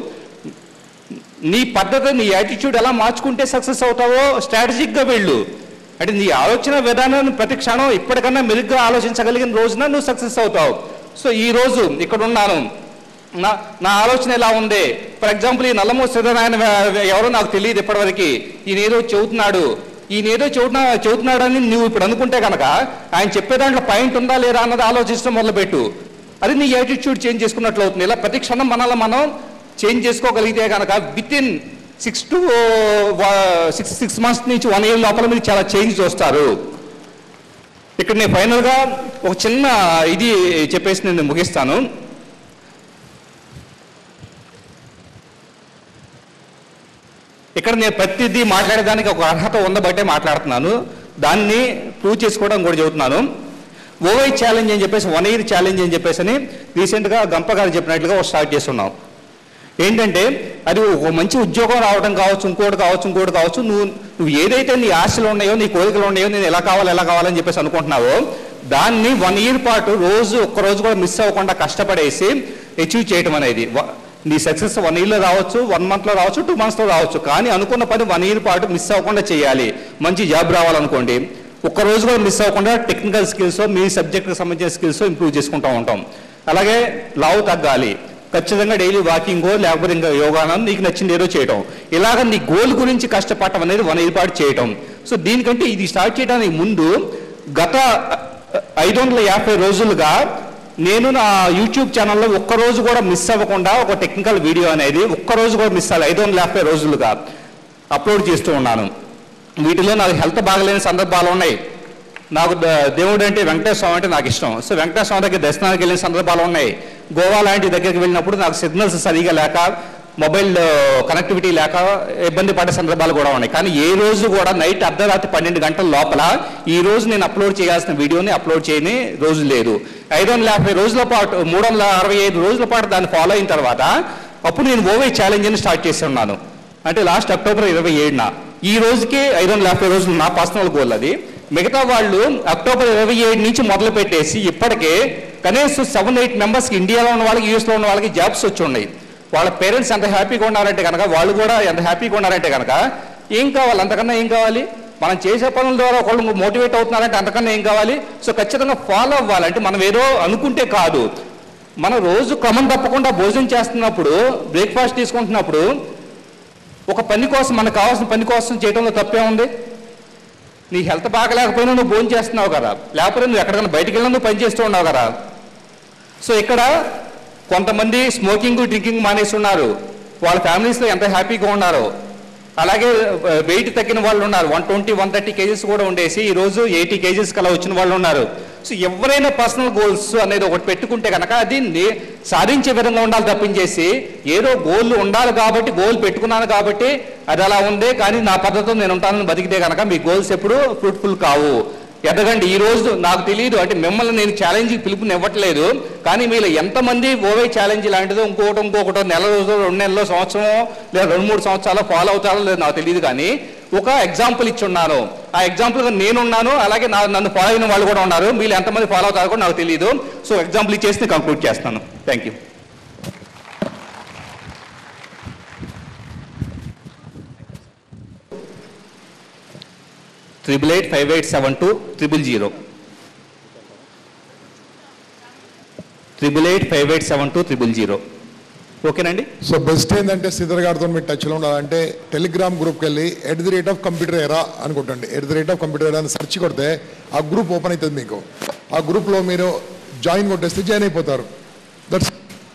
నీ పద్ధతి నీ యాటిట్యూడ్ ఎలా మార్చుకుంటే సక్సెస్ అవుతావో స్ట్రాటజిక్గా వెళ్ళు అంటే నీ ఆలోచన విధానాన్ని ప్రతి క్షణం ఇప్పటికన్నా మెరుగ్గా ఆలోచించగలిగిన రోజున నువ్వు సక్సెస్ అవుతావు సో ఈ రోజు ఇక్కడ ఉన్నాను నా నా ఆలోచన ఎలా ఉంది ఫర్ ఎగ్జాంపుల్ ఈ నల్లమూ శ్రీధరాయన ఎవరో నాకు తెలియదు ఇప్పటివరకు ఈయన ఏదో చెబుతున్నాడు ఈయన ఏదో చెబుతున్నా చెబుతున్నాడని నువ్వు ఇప్పుడు అనుకుంటే కనుక ఆయన చెప్పే దాంట్లో పాయింట్ ఉందా లేదా అన్నది ఆలోచించడం మొదలుపెట్టు అది నీ యాటిట్యూడ్ చేంజ్ చేసుకున్నట్లు అవుతుంది ఇలా ప్రతి క్షణం మనల్ని మనం చేంజ్ చేసుకోగలిగితే కనుక within six to six six months నుంచి వన్ ఇయర్ లోపల మీరు చాలా చేంజ్ చూస్తారు ఇక్కడ నేను ఫైనల్గా ఒక చిన్న ఇది చెప్పేసి నేను ముగిస్తాను ఇక్కడ నేను ప్రతిదీ మాట్లాడేదానికి ఒక అర్హత ఉందబట్టే మాట్లాడుతున్నాను దాన్ని ప్రూవ్ చేసుకోవడం కూడా చెబుతున్నాను ఓవై ఛాలెంజ్ అని చెప్పేసి వన్ ఇయర్ ఛాలెంజ్ అని చెప్పేసి అని రీసెంట్గా గంప గారు చెప్పినట్లుగా ఒక స్టార్ట్ చేస్తున్నాం ఏంటంటే అది ఒక మంచి ఉద్యోగం రావడం కావచ్చు ఇంకోటి కావచ్చు ఇంకోటి కావచ్చు నువ్వు నువ్వు ఏదైతే నీ ఆశలు ఉన్నాయో నీ కోరికలు ఉన్నాయో నేను ఎలా కావాలి ఎలా కావాలని చెప్పేసి అనుకుంటున్నావో దాన్ని వన్ ఇయర్ పాటు రోజు ఒక్క రోజు కూడా మిస్ అవ్వకుండా కష్టపడేసి అచీవ్ చేయటం అనేది వ- నీ సక్సెస్ వన్ ఇయర్లో రావచ్చు వన్ మంత్లో రావచ్చు టూ మంత్స్లో రావచ్చు కానీ అనుకున్న పని వన్ ఇయర్ పాటు మిస్ అవ్వకుండా చేయాలి మంచి జాబ్ రావాలనుకోండి ఒక్క రోజు కూడా మిస్ అవ్వకుండా టెక్నికల్ స్కిల్స్ మీ సబ్జెక్ట్కి సంబంధించిన స్కిల్స్ ఇంప్రూవ్ చేసుకుంటూ ఉంటాం అలాగే లావు తగ్గాలి ఖచ్చితంగా డైలీ వాకింగో లేకపోతే ఇంకా యోగానో నీకు నచ్చింది ఏదో చేయటం ఇలాగ నీ గోల్ గురించి కష్టపడటం అనేది వన్ ఏర్పాటు చేయటం సో దీనికంటే ఇది స్టార్ట్ చేయడానికి ముందు గత ఐదు వందల యాభై రోజులుగా నేను నా యూట్యూబ్ ఛానల్లో ఒక్క రోజు కూడా మిస్ అవ్వకుండా ఒక టెక్నికల్ వీడియో అనేది ఒక్క రోజు కూడా మిస్ అవ్వాలి ఐదు వందల యాభై రోజులుగా అప్లోడ్ చేస్తూ ఉన్నాను వీటిలో నాకు హెల్త్ బాగలేని సందర్భాలు ఉన్నాయి నాకు ద- దేవుడు అంటే వెంకటేశ్వర స్వామి అంటే నాకు ఇష్టం సో వెంకటేశ్వర స్వామి దగ్గర దర్శనానికి వెళ్ళిన సందర్భాలు ఉన్నాయి గోవా లాంటి దగ్గరికి వెళ్ళినప్పుడు నాకు సిగ్నల్స్ సరిగా లేక మొబైల్ కనెక్టివిటీ లేక ఇబ్బంది పడే సందర్భాలు కూడా ఉన్నాయి కానీ ఏ రోజు కూడా నైట్ అర్ధరాత్రి పన్నెండు గంటల లోపల ఈ రోజు నేను అప్లోడ్ చేయాల్సిన వీడియోని అప్లోడ్ చేయని రోజు లేదు ఐదు వందల యాభై రోజుల పాటు మూడు వందల అరవై ఐదు రోజుల పాటు దాన్ని ఫాలో అయిన తర్వాత అప్పుడు నేను ఓవే ఛాలెంజ్ అని స్టార్ట్ చేసి ఉన్నాను అంటే లాస్ట్ అక్టోబర్ ఇరవై ఏడున ఈ రోజుకి ఐదు వందల యాభై రోజులు నా పర్సనల్ గోల్ అది మిగతా వాళ్ళు అక్టోబర్ ఇరవై ఏడు నుంచి మొదలు పెట్టేసి ఇప్పటికే కనీసం సెవెన్ ఎయిట్ మెంబర్స్కి ఇండియాలో ఉన్న వాళ్ళకి యూఎస్లో ఉన్న వాళ్ళకి జాబ్స్ వచ్చి ఉన్నాయి వాళ్ళ పేరెంట్స్ ఎంత హ్యాపీగా ఉన్నారంటే కనుక వాళ్ళు కూడా ఎంత హ్యాపీగా ఉన్నారంటే కనుక ఏం కావాలి అంతకన్నా ఏం కావాలి మనం చేసే పనుల ద్వారా ఒకళ్ళు మోటివేట్ అవుతున్నారంటే అంతకన్నా ఏం కావాలి సో ఖచ్చితంగా ఫాలో అవ్వాలంటే మనం ఏదో అనుకుంటే కాదు మనం రోజు క్రమం తప్పకుండా భోజనం చేస్తున్నప్పుడు బ్రేక్ఫాస్ట్ తీసుకుంటున్నప్పుడు ఒక పని కోసం మనకు కావాల్సిన పని కోసం చేయడంలో తప్పే ఉంది నీ హెల్త్ బాగలేకపోయినా నువ్వు భోజనం చేస్తున్నావు కదా లేకపోతే నువ్వు ఎక్కడికైనా బయటికి వెళ్ళినా నువ్వు పని చేస్తూ ఉన్నావు కదా సో ఇక్కడ కొంతమంది స్మోకింగ్ డ్రింకింగ్ మానేసి ఉన్నారు వాళ్ళ ఫ్యామిలీస్లో ఎంత హ్యాపీగా ఉన్నారో అలాగే వెయిట్ తగ్గిన వాళ్ళు ఉన్నారు one twenty one thirty kgs కూడా ఉండేసి ఈ రోజు ఎయిటీ కేజీస్ కలా వచ్చిన వాళ్ళు ఉన్నారు సో ఎవరైనా పర్సనల్ గోల్స్ అనేది ఒకటి పెట్టుకుంటే కనుక అది నే- సాధించే విధంగా ఉండాలి తప్పించేసి ఏదో గోల్ ఉండాలి కాబట్టి గోల్ పెట్టుకున్నాను కాబట్టి అది అలా ఉంది కానీ నా పద్ధతితో నేను ఉంటానని బతికితే కనుక మీ గోల్స్ ఎప్పుడు ఫ్రూట్ఫుల్ కావు ఎదగండి ఈ రోజు నాకు తెలియదు అంటే మిమ్మల్ని నేను ఛాలెంజ్ పిలుపునివ్వట్లేదు కానీ మీరు ఎంతమంది ఓవే ఛాలెంజ్ లాంటిదో ఇంకొకటి ఇంకొకటి నెల రోజులు రెండు నెలలు సంవత్సరం లేదా రెండు మూడు సంవత్సరాలు ఫాలో అవుతారో లేదో నాకు తెలియదు కానీ ఒక ఎగ్జాంపుల్ ఇచ్చి ఉన్నాను ఆ ఎగ్జాంపుల్గా నేనున్నాను అలాగే నా నన్ను ఫాలో అయిన వాళ్ళు కూడా ఉన్నారు మీరు ఎంతమంది ఫాలో అవుతారో కూడా నాకు తెలియదు సో ఎగ్జాంపుల్ ఇచ్చేసి నేను కంక్లూడ్ చేస్తాను thank you triple eight five eight seven two triple zero triple eight five eight seven two triple zero ఓకేనండి సో బెస్ట్ ఏంటంటే శ్రీధర్ గారితో మీరు టచ్లో ఉండాలంటే టెలిగ్రామ్ గ్రూప్కి వెళ్ళి at the rate of computer era అని కొట్టండి at the rate of computer era అని సెర్చ్ కొడితే ఆ గ్రూప్ ఓపెన్ అవుతుంది మీకు ఆ గ్రూప్లో మీరు జాయిన్ కొట్టేస్తే జాయిన్ అయిపోతారు that's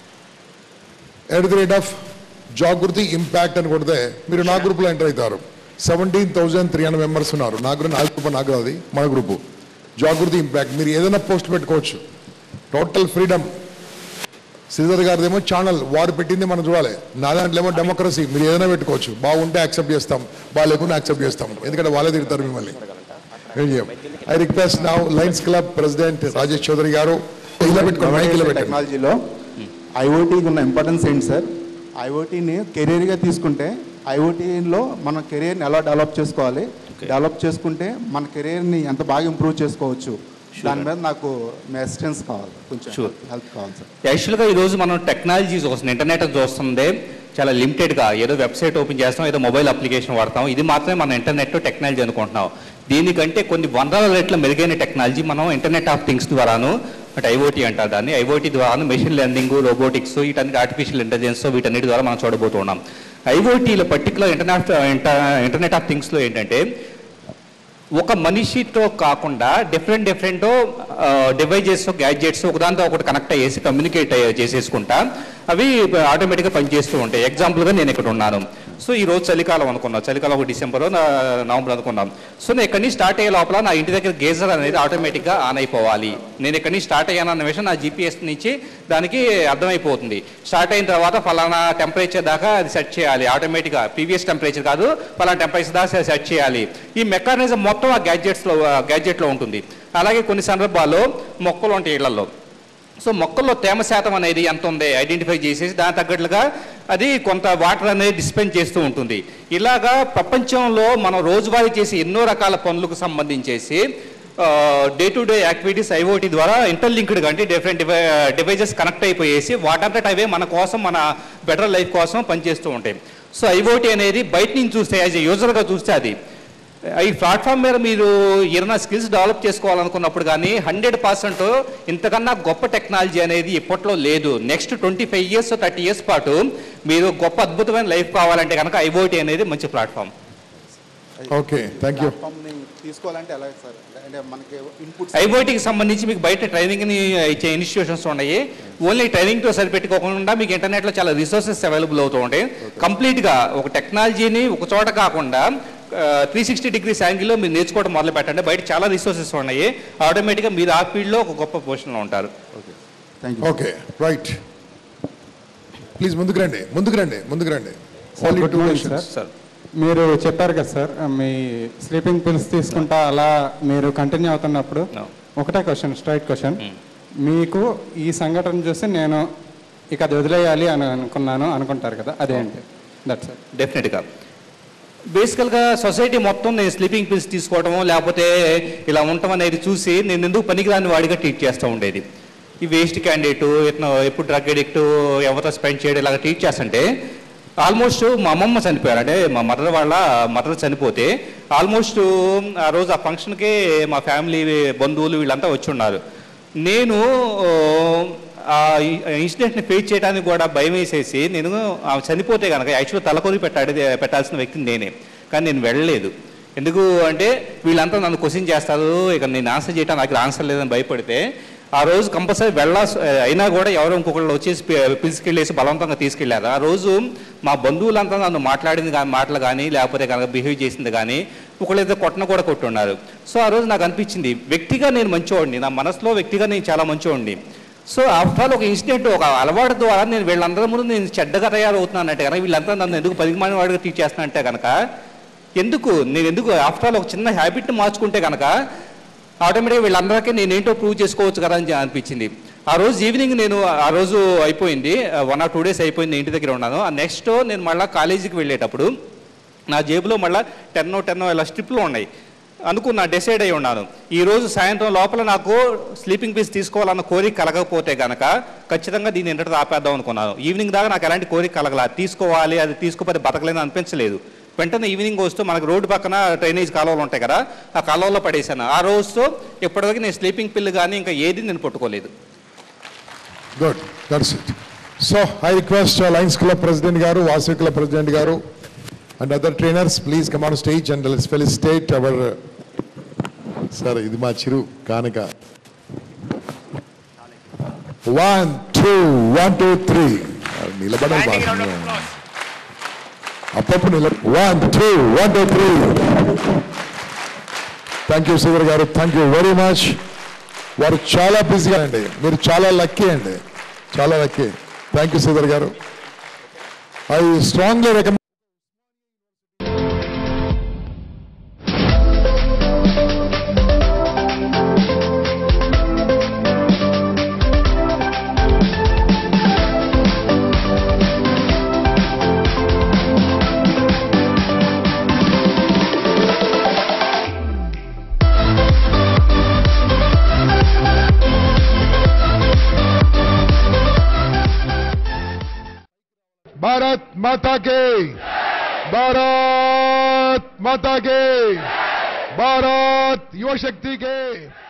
at the rate of Jagruti impact అని కొడితే మీరు నా గ్రూప్లో ఎంటర్ అవుతారు seventeen thousand three hundred members ఉన్నారు నా గ్రూప్ నా గ్రూప్ నాకు అది మన గ్రూపు జాగృతి ఇంపాక్ట్ మీరు ఏదైనా పోస్ట్ పెట్టుకోవచ్చు టోటల్ ఫ్రీడమ్ శ్రీధర్ గారిదేమో ఛానల్ వారు పెట్టింది మనం చూడాలి నా దాంట్లో ఏమో డెమోక్రసీ మీరు ఏదైనా పెట్టుకోవచ్చు బాగుంటే యాక్సెప్ట్ చేస్తాం బాగాలేకుండా యాక్సెప్ట్ చేస్తాం ఎందుకంటే వాళ్ళే తిడతారు మిమ్మల్ని ఏం చేయం I request now Lions club president Rajesh Chowdary garu ఇలా పెట్టుకోండి మైక్ ఇలా పెట్టండి టెక్నాలజీలో ఐఓటీకి ఉన్న ఇంపార్టెన్స్ ఏంటి సార్ ఐఓటీని కెరీర్గా తీసుకుంటే ఐఓటీలో మన కెరీర్ని ఎలా డెవలప్ చేసుకోవాలి డెవలప్ చేసుకుంటే మన కెరీర్ని ఎంత బాగా ఇంప్రూవ్ చేసుకోవచ్చు దాని మీద నాకు మీ అసిస్టెన్స్ కావాలి కొంచెం Sure. హెల్ప్ కావాలి సార్ యాక్చువల్గా ఈరోజు మనం టెక్నాలజీ చూస్తుంది ఇంటర్నెట్ చూస్తుంది చాలా లిమిటెడ్గా ఏదో వెబ్సైట్ ఓపెన్ చేస్తాం ఏదో మొబైల్ అప్లికేషన్ వాడతాం ఇది మాత్రమే మనం ఇంటర్నెట్ టెక్నాలజీ అనుకుంటున్నాం దీనికంటే కొన్ని వందల రెట్ల మెరుగైన టెక్నాలజీ మనం ఇంటర్నెట్ ఆఫ్ థింగ్స్ ద్వారాను అంటే ఐఓటీ అంటారు దాన్ని ఐఓటీ ద్వారా మెషిన్ లెర్నింగ్ రోబోటిక్స్ వీటన్నిటి ఆర్టిఫిషియల్ ఇంటెలిజెన్స్ వీటన్నిటి ద్వారా మనం చూడబోతున్నాం ఐఓటీలో పర్టికులర్ ఇంటర్నెట్ ఇంటర్నెట్ ఆఫ్ థింగ్స్లో ఏంటంటే ఒక మనిషితో కాకుండా డిఫరెంట్ డిఫరెంట్ డివైజెస్ గ్యాడ్జెట్స్ ఒకదాంతో ఒకటి కనెక్ట్ అయ్యేసి కమ్యూనికేట్ చేసేసుకుంటా అవి ఆటోమేటిక్గా పనిచేస్తూ ఉంటాయి ఎగ్జాంపుల్గా నేను ఇక్కడ ఉన్నాను సో ఈ రోజు చలికాలం అనుకున్నాం చలికాలం ఒక డిసెంబర్ నవంబర్ అనుకున్నాం సో నేను ఇక్కడి నుంచి స్టార్ట్ అయ్యే లోపల నా ఇంటి దగ్గర గేజర్ అనేది ఆటోమేటిక్గా ఆన్ అయిపోవాలి నేను ఇక్కడి నుంచి స్టార్ట్ అయ్యాను అన్న విషయం నా జీపీఎస్ నుంచి దానికి అర్థమైపోతుంది స్టార్ట్ అయిన తర్వాత ఫలానా టెంపరేచర్ దాకా అది సెట్ చేయాలి ఆటోమేటిక్గా ప్రీవియస్ టెంపరేచర్ కాదు ఫలానా టెంపరేచర్ దాకా సెట్ చేయాలి ఈ మెకానిజం మొత్తం ఆ గ్యాడ్జెట్స్లో గ్యాడ్జెట్లో ఉంటుంది అలాగే కొన్ని సందర్భాల్లో మొక్కలు ఉంటాయి ఇళ్లలో సో మొక్కల్లో తేమ శాతం అనేది ఎంత ఉంది ఐడెంటిఫై చేసేసి దాని తగ్గట్లుగా అది కొంత వాటర్ అనేది డిస్పెండ్ చేస్తూ ఉంటుంది ఇలాగా ప్రపంచంలో మనం రోజువారీ చేసే ఎన్నో రకాల పనులకు సంబంధించేసి day to day activities IoT ద్వారా ఇంటర్లింక్డ్గా అంటే డిఫరెంట్ డివైజెస్ కనెక్ట్ అయిపోయేసి వాటంతట అవే మన కోసం మన బెటర్ లైఫ్ కోసం పనిచేస్తూ ఉంటాయి సో ఐఓటీ అనేది బయట నుంచి చూస్తే యాజ్ ఎ యూజర్గా చూస్తే అది ఈ ప్లాట్ఫామ్ మీద మీరు ఏదైనా స్కిల్స్ డెవలప్ చేసుకోవాలనుకున్నప్పుడు కానీ హండ్రెడ్ పర్సెంట్ ఇంతకన్నా గొప్ప టెక్నాలజీ అనేది ఇప్పట్లో లేదు next twenty five years thirty years పాటు మీరు గొప్ప అద్భుతమైన లైఫ్ కావాలంటే కనుక ఐఓటీ అనేది మంచి ప్లాట్ఫామ్ ఓకే థ్యాంక్ యూ ప్లాట్ఫామ్ని తీసుకోవాలంటే ఎలా సార్ అంటే మనకి ఇన్పుట్స్ ఐఓటీకి సంబంధించి మీకు బయట ట్రైనింగ్ని ఇచ్చే ఇన్స్టిట్యూషన్స్ ఉన్నాయి ఓన్లీ ట్రైనింగ్తో సరిపెట్టుకోకుండా మీకు ఇంటర్నెట్లో చాలా రిసోర్సెస్ అవైలబుల్ అవుతూ ఉంటాయి కంప్లీట్గా ఒక టెక్నాలజీని ఒక చోట కాకుండా త్రీ సిక్స్టీ డిగ్రీస్ యాంగిల్లో మీరు నేర్చుకోవడం మొదలు పెట్టండి బయట చాలా రిసోర్సెస్ ఉన్నాయి ఆటోమేటిక్గా మీరు ఆ ఫీల్డ్లో ఒక గొప్ప పొజిషన్లో ఉంటారు thank you okay right please ముందుకు రండి ముందుకు రండి ముందుకు రండి sir Only good two morning questions. Sir మీరు చెప్పారు కదా సార్ మీ స్లీపింగ్ పిల్స్ తీసుకుంటా అలా మీరు కంటిన్యూ అవుతున్నప్పుడు No. ఒకటే క్వశ్చన్ స్ట్రైట్ క్వశ్చన్ మీకు ఈ సంఘటన చూసి నేను ఇక అది వదిలేయాలి అని అనుకున్నాను అనుకుంటారు కదా అదేంటి దట్ సార్ డెఫినెట్గా బేసికల్గా సొసైటీ మొత్తం నేను స్లీపింగ్ పిల్స్ తీసుకోవడము లేకపోతే ఇలా ఉండటం అనేది చూసి నేను ఎందుకు పనికిరాని వాడిగా ట్రీట్ చేస్తూ ఉండేది ఈ వేస్ట్ క్యాండిడేట్ ఇతను ఎప్పుడు డ్రగ్ అడిక్ట్ ఎవరితో స్పెండ్ చేయడం ఇలాగ ట్రీట్ చేస్తుంటే ఆల్మోస్ట్ మా అమ్మమ్మ చనిపోయారు అంటే మా మదర్ వాళ్ళ మదర్ చనిపోతే ఆల్మోస్ట్ ఆ రోజు ఆ ఫంక్షన్కి మా ఫ్యామిలీ బంధువులు వీళ్ళంతా వచ్చి ఉన్నారు నేను ఆ ఇన్సిడెంట్ని ఫేస్ చేయడానికి కూడా భయం వేసేసి నేను ఆమె చనిపోతే కనుక యాక్చువల్గా తలకొరి పెట్టాడు పెట్టాల్సిన వ్యక్తిని నేనే కానీ నేను వెళ్ళలేదు ఎందుకు అంటే వీళ్ళంతా నన్ను క్వశ్చన్ చేస్తారు ఇక నేను ఆన్సర్ చేయటం నాకు ఆన్సర్ లేదని భయపడితే ఆ రోజు కంపల్సరీ వెళ్ళా అయినా కూడా ఎవరో ఇంకొకళ్ళు వచ్చేసి పి- పిలుచుకెళ్ళేసి బలవంతంగా తీసుకెళ్ళారు ఆ రోజు మా బంధువులంతా నన్ను మాట్లాడింది కానీ మాటలు కానీ లేకపోతే కనుక బిహేవ్ చేసింది కానీ ఒకళ్ళైతే కొట్టన కూడా కొట్టున్నారు సో ఆ రోజు నాకు అనిపించింది వ్యక్తిగా నేను మంచివాడిని నా మనసులో వ్యక్తిగా నేను చాలా మంచివాడిని సో ఆఫ్టర్ ఆల్ ఒక ఇన్సిడెంట్ ఒక అలవాటు ద్వారా నేను వీళ్ళందరి ముందు నేను చెడ్డగా తయారవుతున్నానంటే కనుక వీళ్ళంతా నన్ను ఎందుకు పదికి మంది వాడిగా టీచ్ చేస్తున్నానంటే కనుక ఎందుకు నేను ఎందుకు ఆఫ్టర్ ఆల్ ఒక చిన్న హ్యాబిట్ని మార్చుకుంటే కనుక ఆటోమేటిక్గా వీళ్ళందరికీ నేను ఏంటో ప్రూవ్ చేసుకోవచ్చు కదా అని అనిపించింది ఆ రోజు ఈవినింగ్ నేను ఆ రోజు అయిపోయింది వన్ ఆర్ టూ డేస్ అయిపోయింది ఇంటి దగ్గర ఉన్నాను ఆ నెక్స్ట్ నేను మళ్ళీ కాలేజీకి వెళ్ళేటప్పుడు నా జేబులో మళ్ళీ టెన్ టెన్ ఇలా స్ట్రిప్లు ఉన్నాయి అనుకున్నా డిసైడ్ అయి ఉన్నాను ఈ రోజు సాయంత్రం లోపల నాకు స్లీపింగ్ పీస్ తీసుకోవాలన్న కోరిక కలగకపోతే గనక ఖచ్చితంగా దీన్ని ఇంటర్ ఆపేద్దాం అనుకున్నాను ఈవినింగ్ దాకా నాకు ఎలాంటి కోరిక కలగల తీసుకోవాలి అది తీసుకోకపోతే బతకలేని అనిపించలేదు వెంటనే ఈవినింగ్ వస్తూ మనకు రోడ్డు పక్కన డ్రైనేజ్ కాలువలు ఉంటాయి కదా ఆ కాలువలో పడేశాను ఆ రోజుతో ఇప్పటివరకు నేను స్లీపింగ్ పిల్ కానీ ఇంకా ఏది నేను పట్టుకోలేదు good that's it so I request Lions club president గారు వాసవి క్లబ్ ప్రెసిడెంట్ గారు and other trainers please come on stage and let's felicitate our sir ఇది మా చిరు కానుక one two one two three నిలబడాలి బాగా అప్పుడప్పుడు నిల one two one two three thank you Sridhar garu thank you very much వారు చాలా బిజీగా అండి మీరు చాలా లక్కీ అండి చాలా లక్కీ థ్యాంక్ యూ శ్రీధర్ గారు I strongly recommend Bharat Mata కే భారత్ మాతా కే భారత్ యువశక్తి కే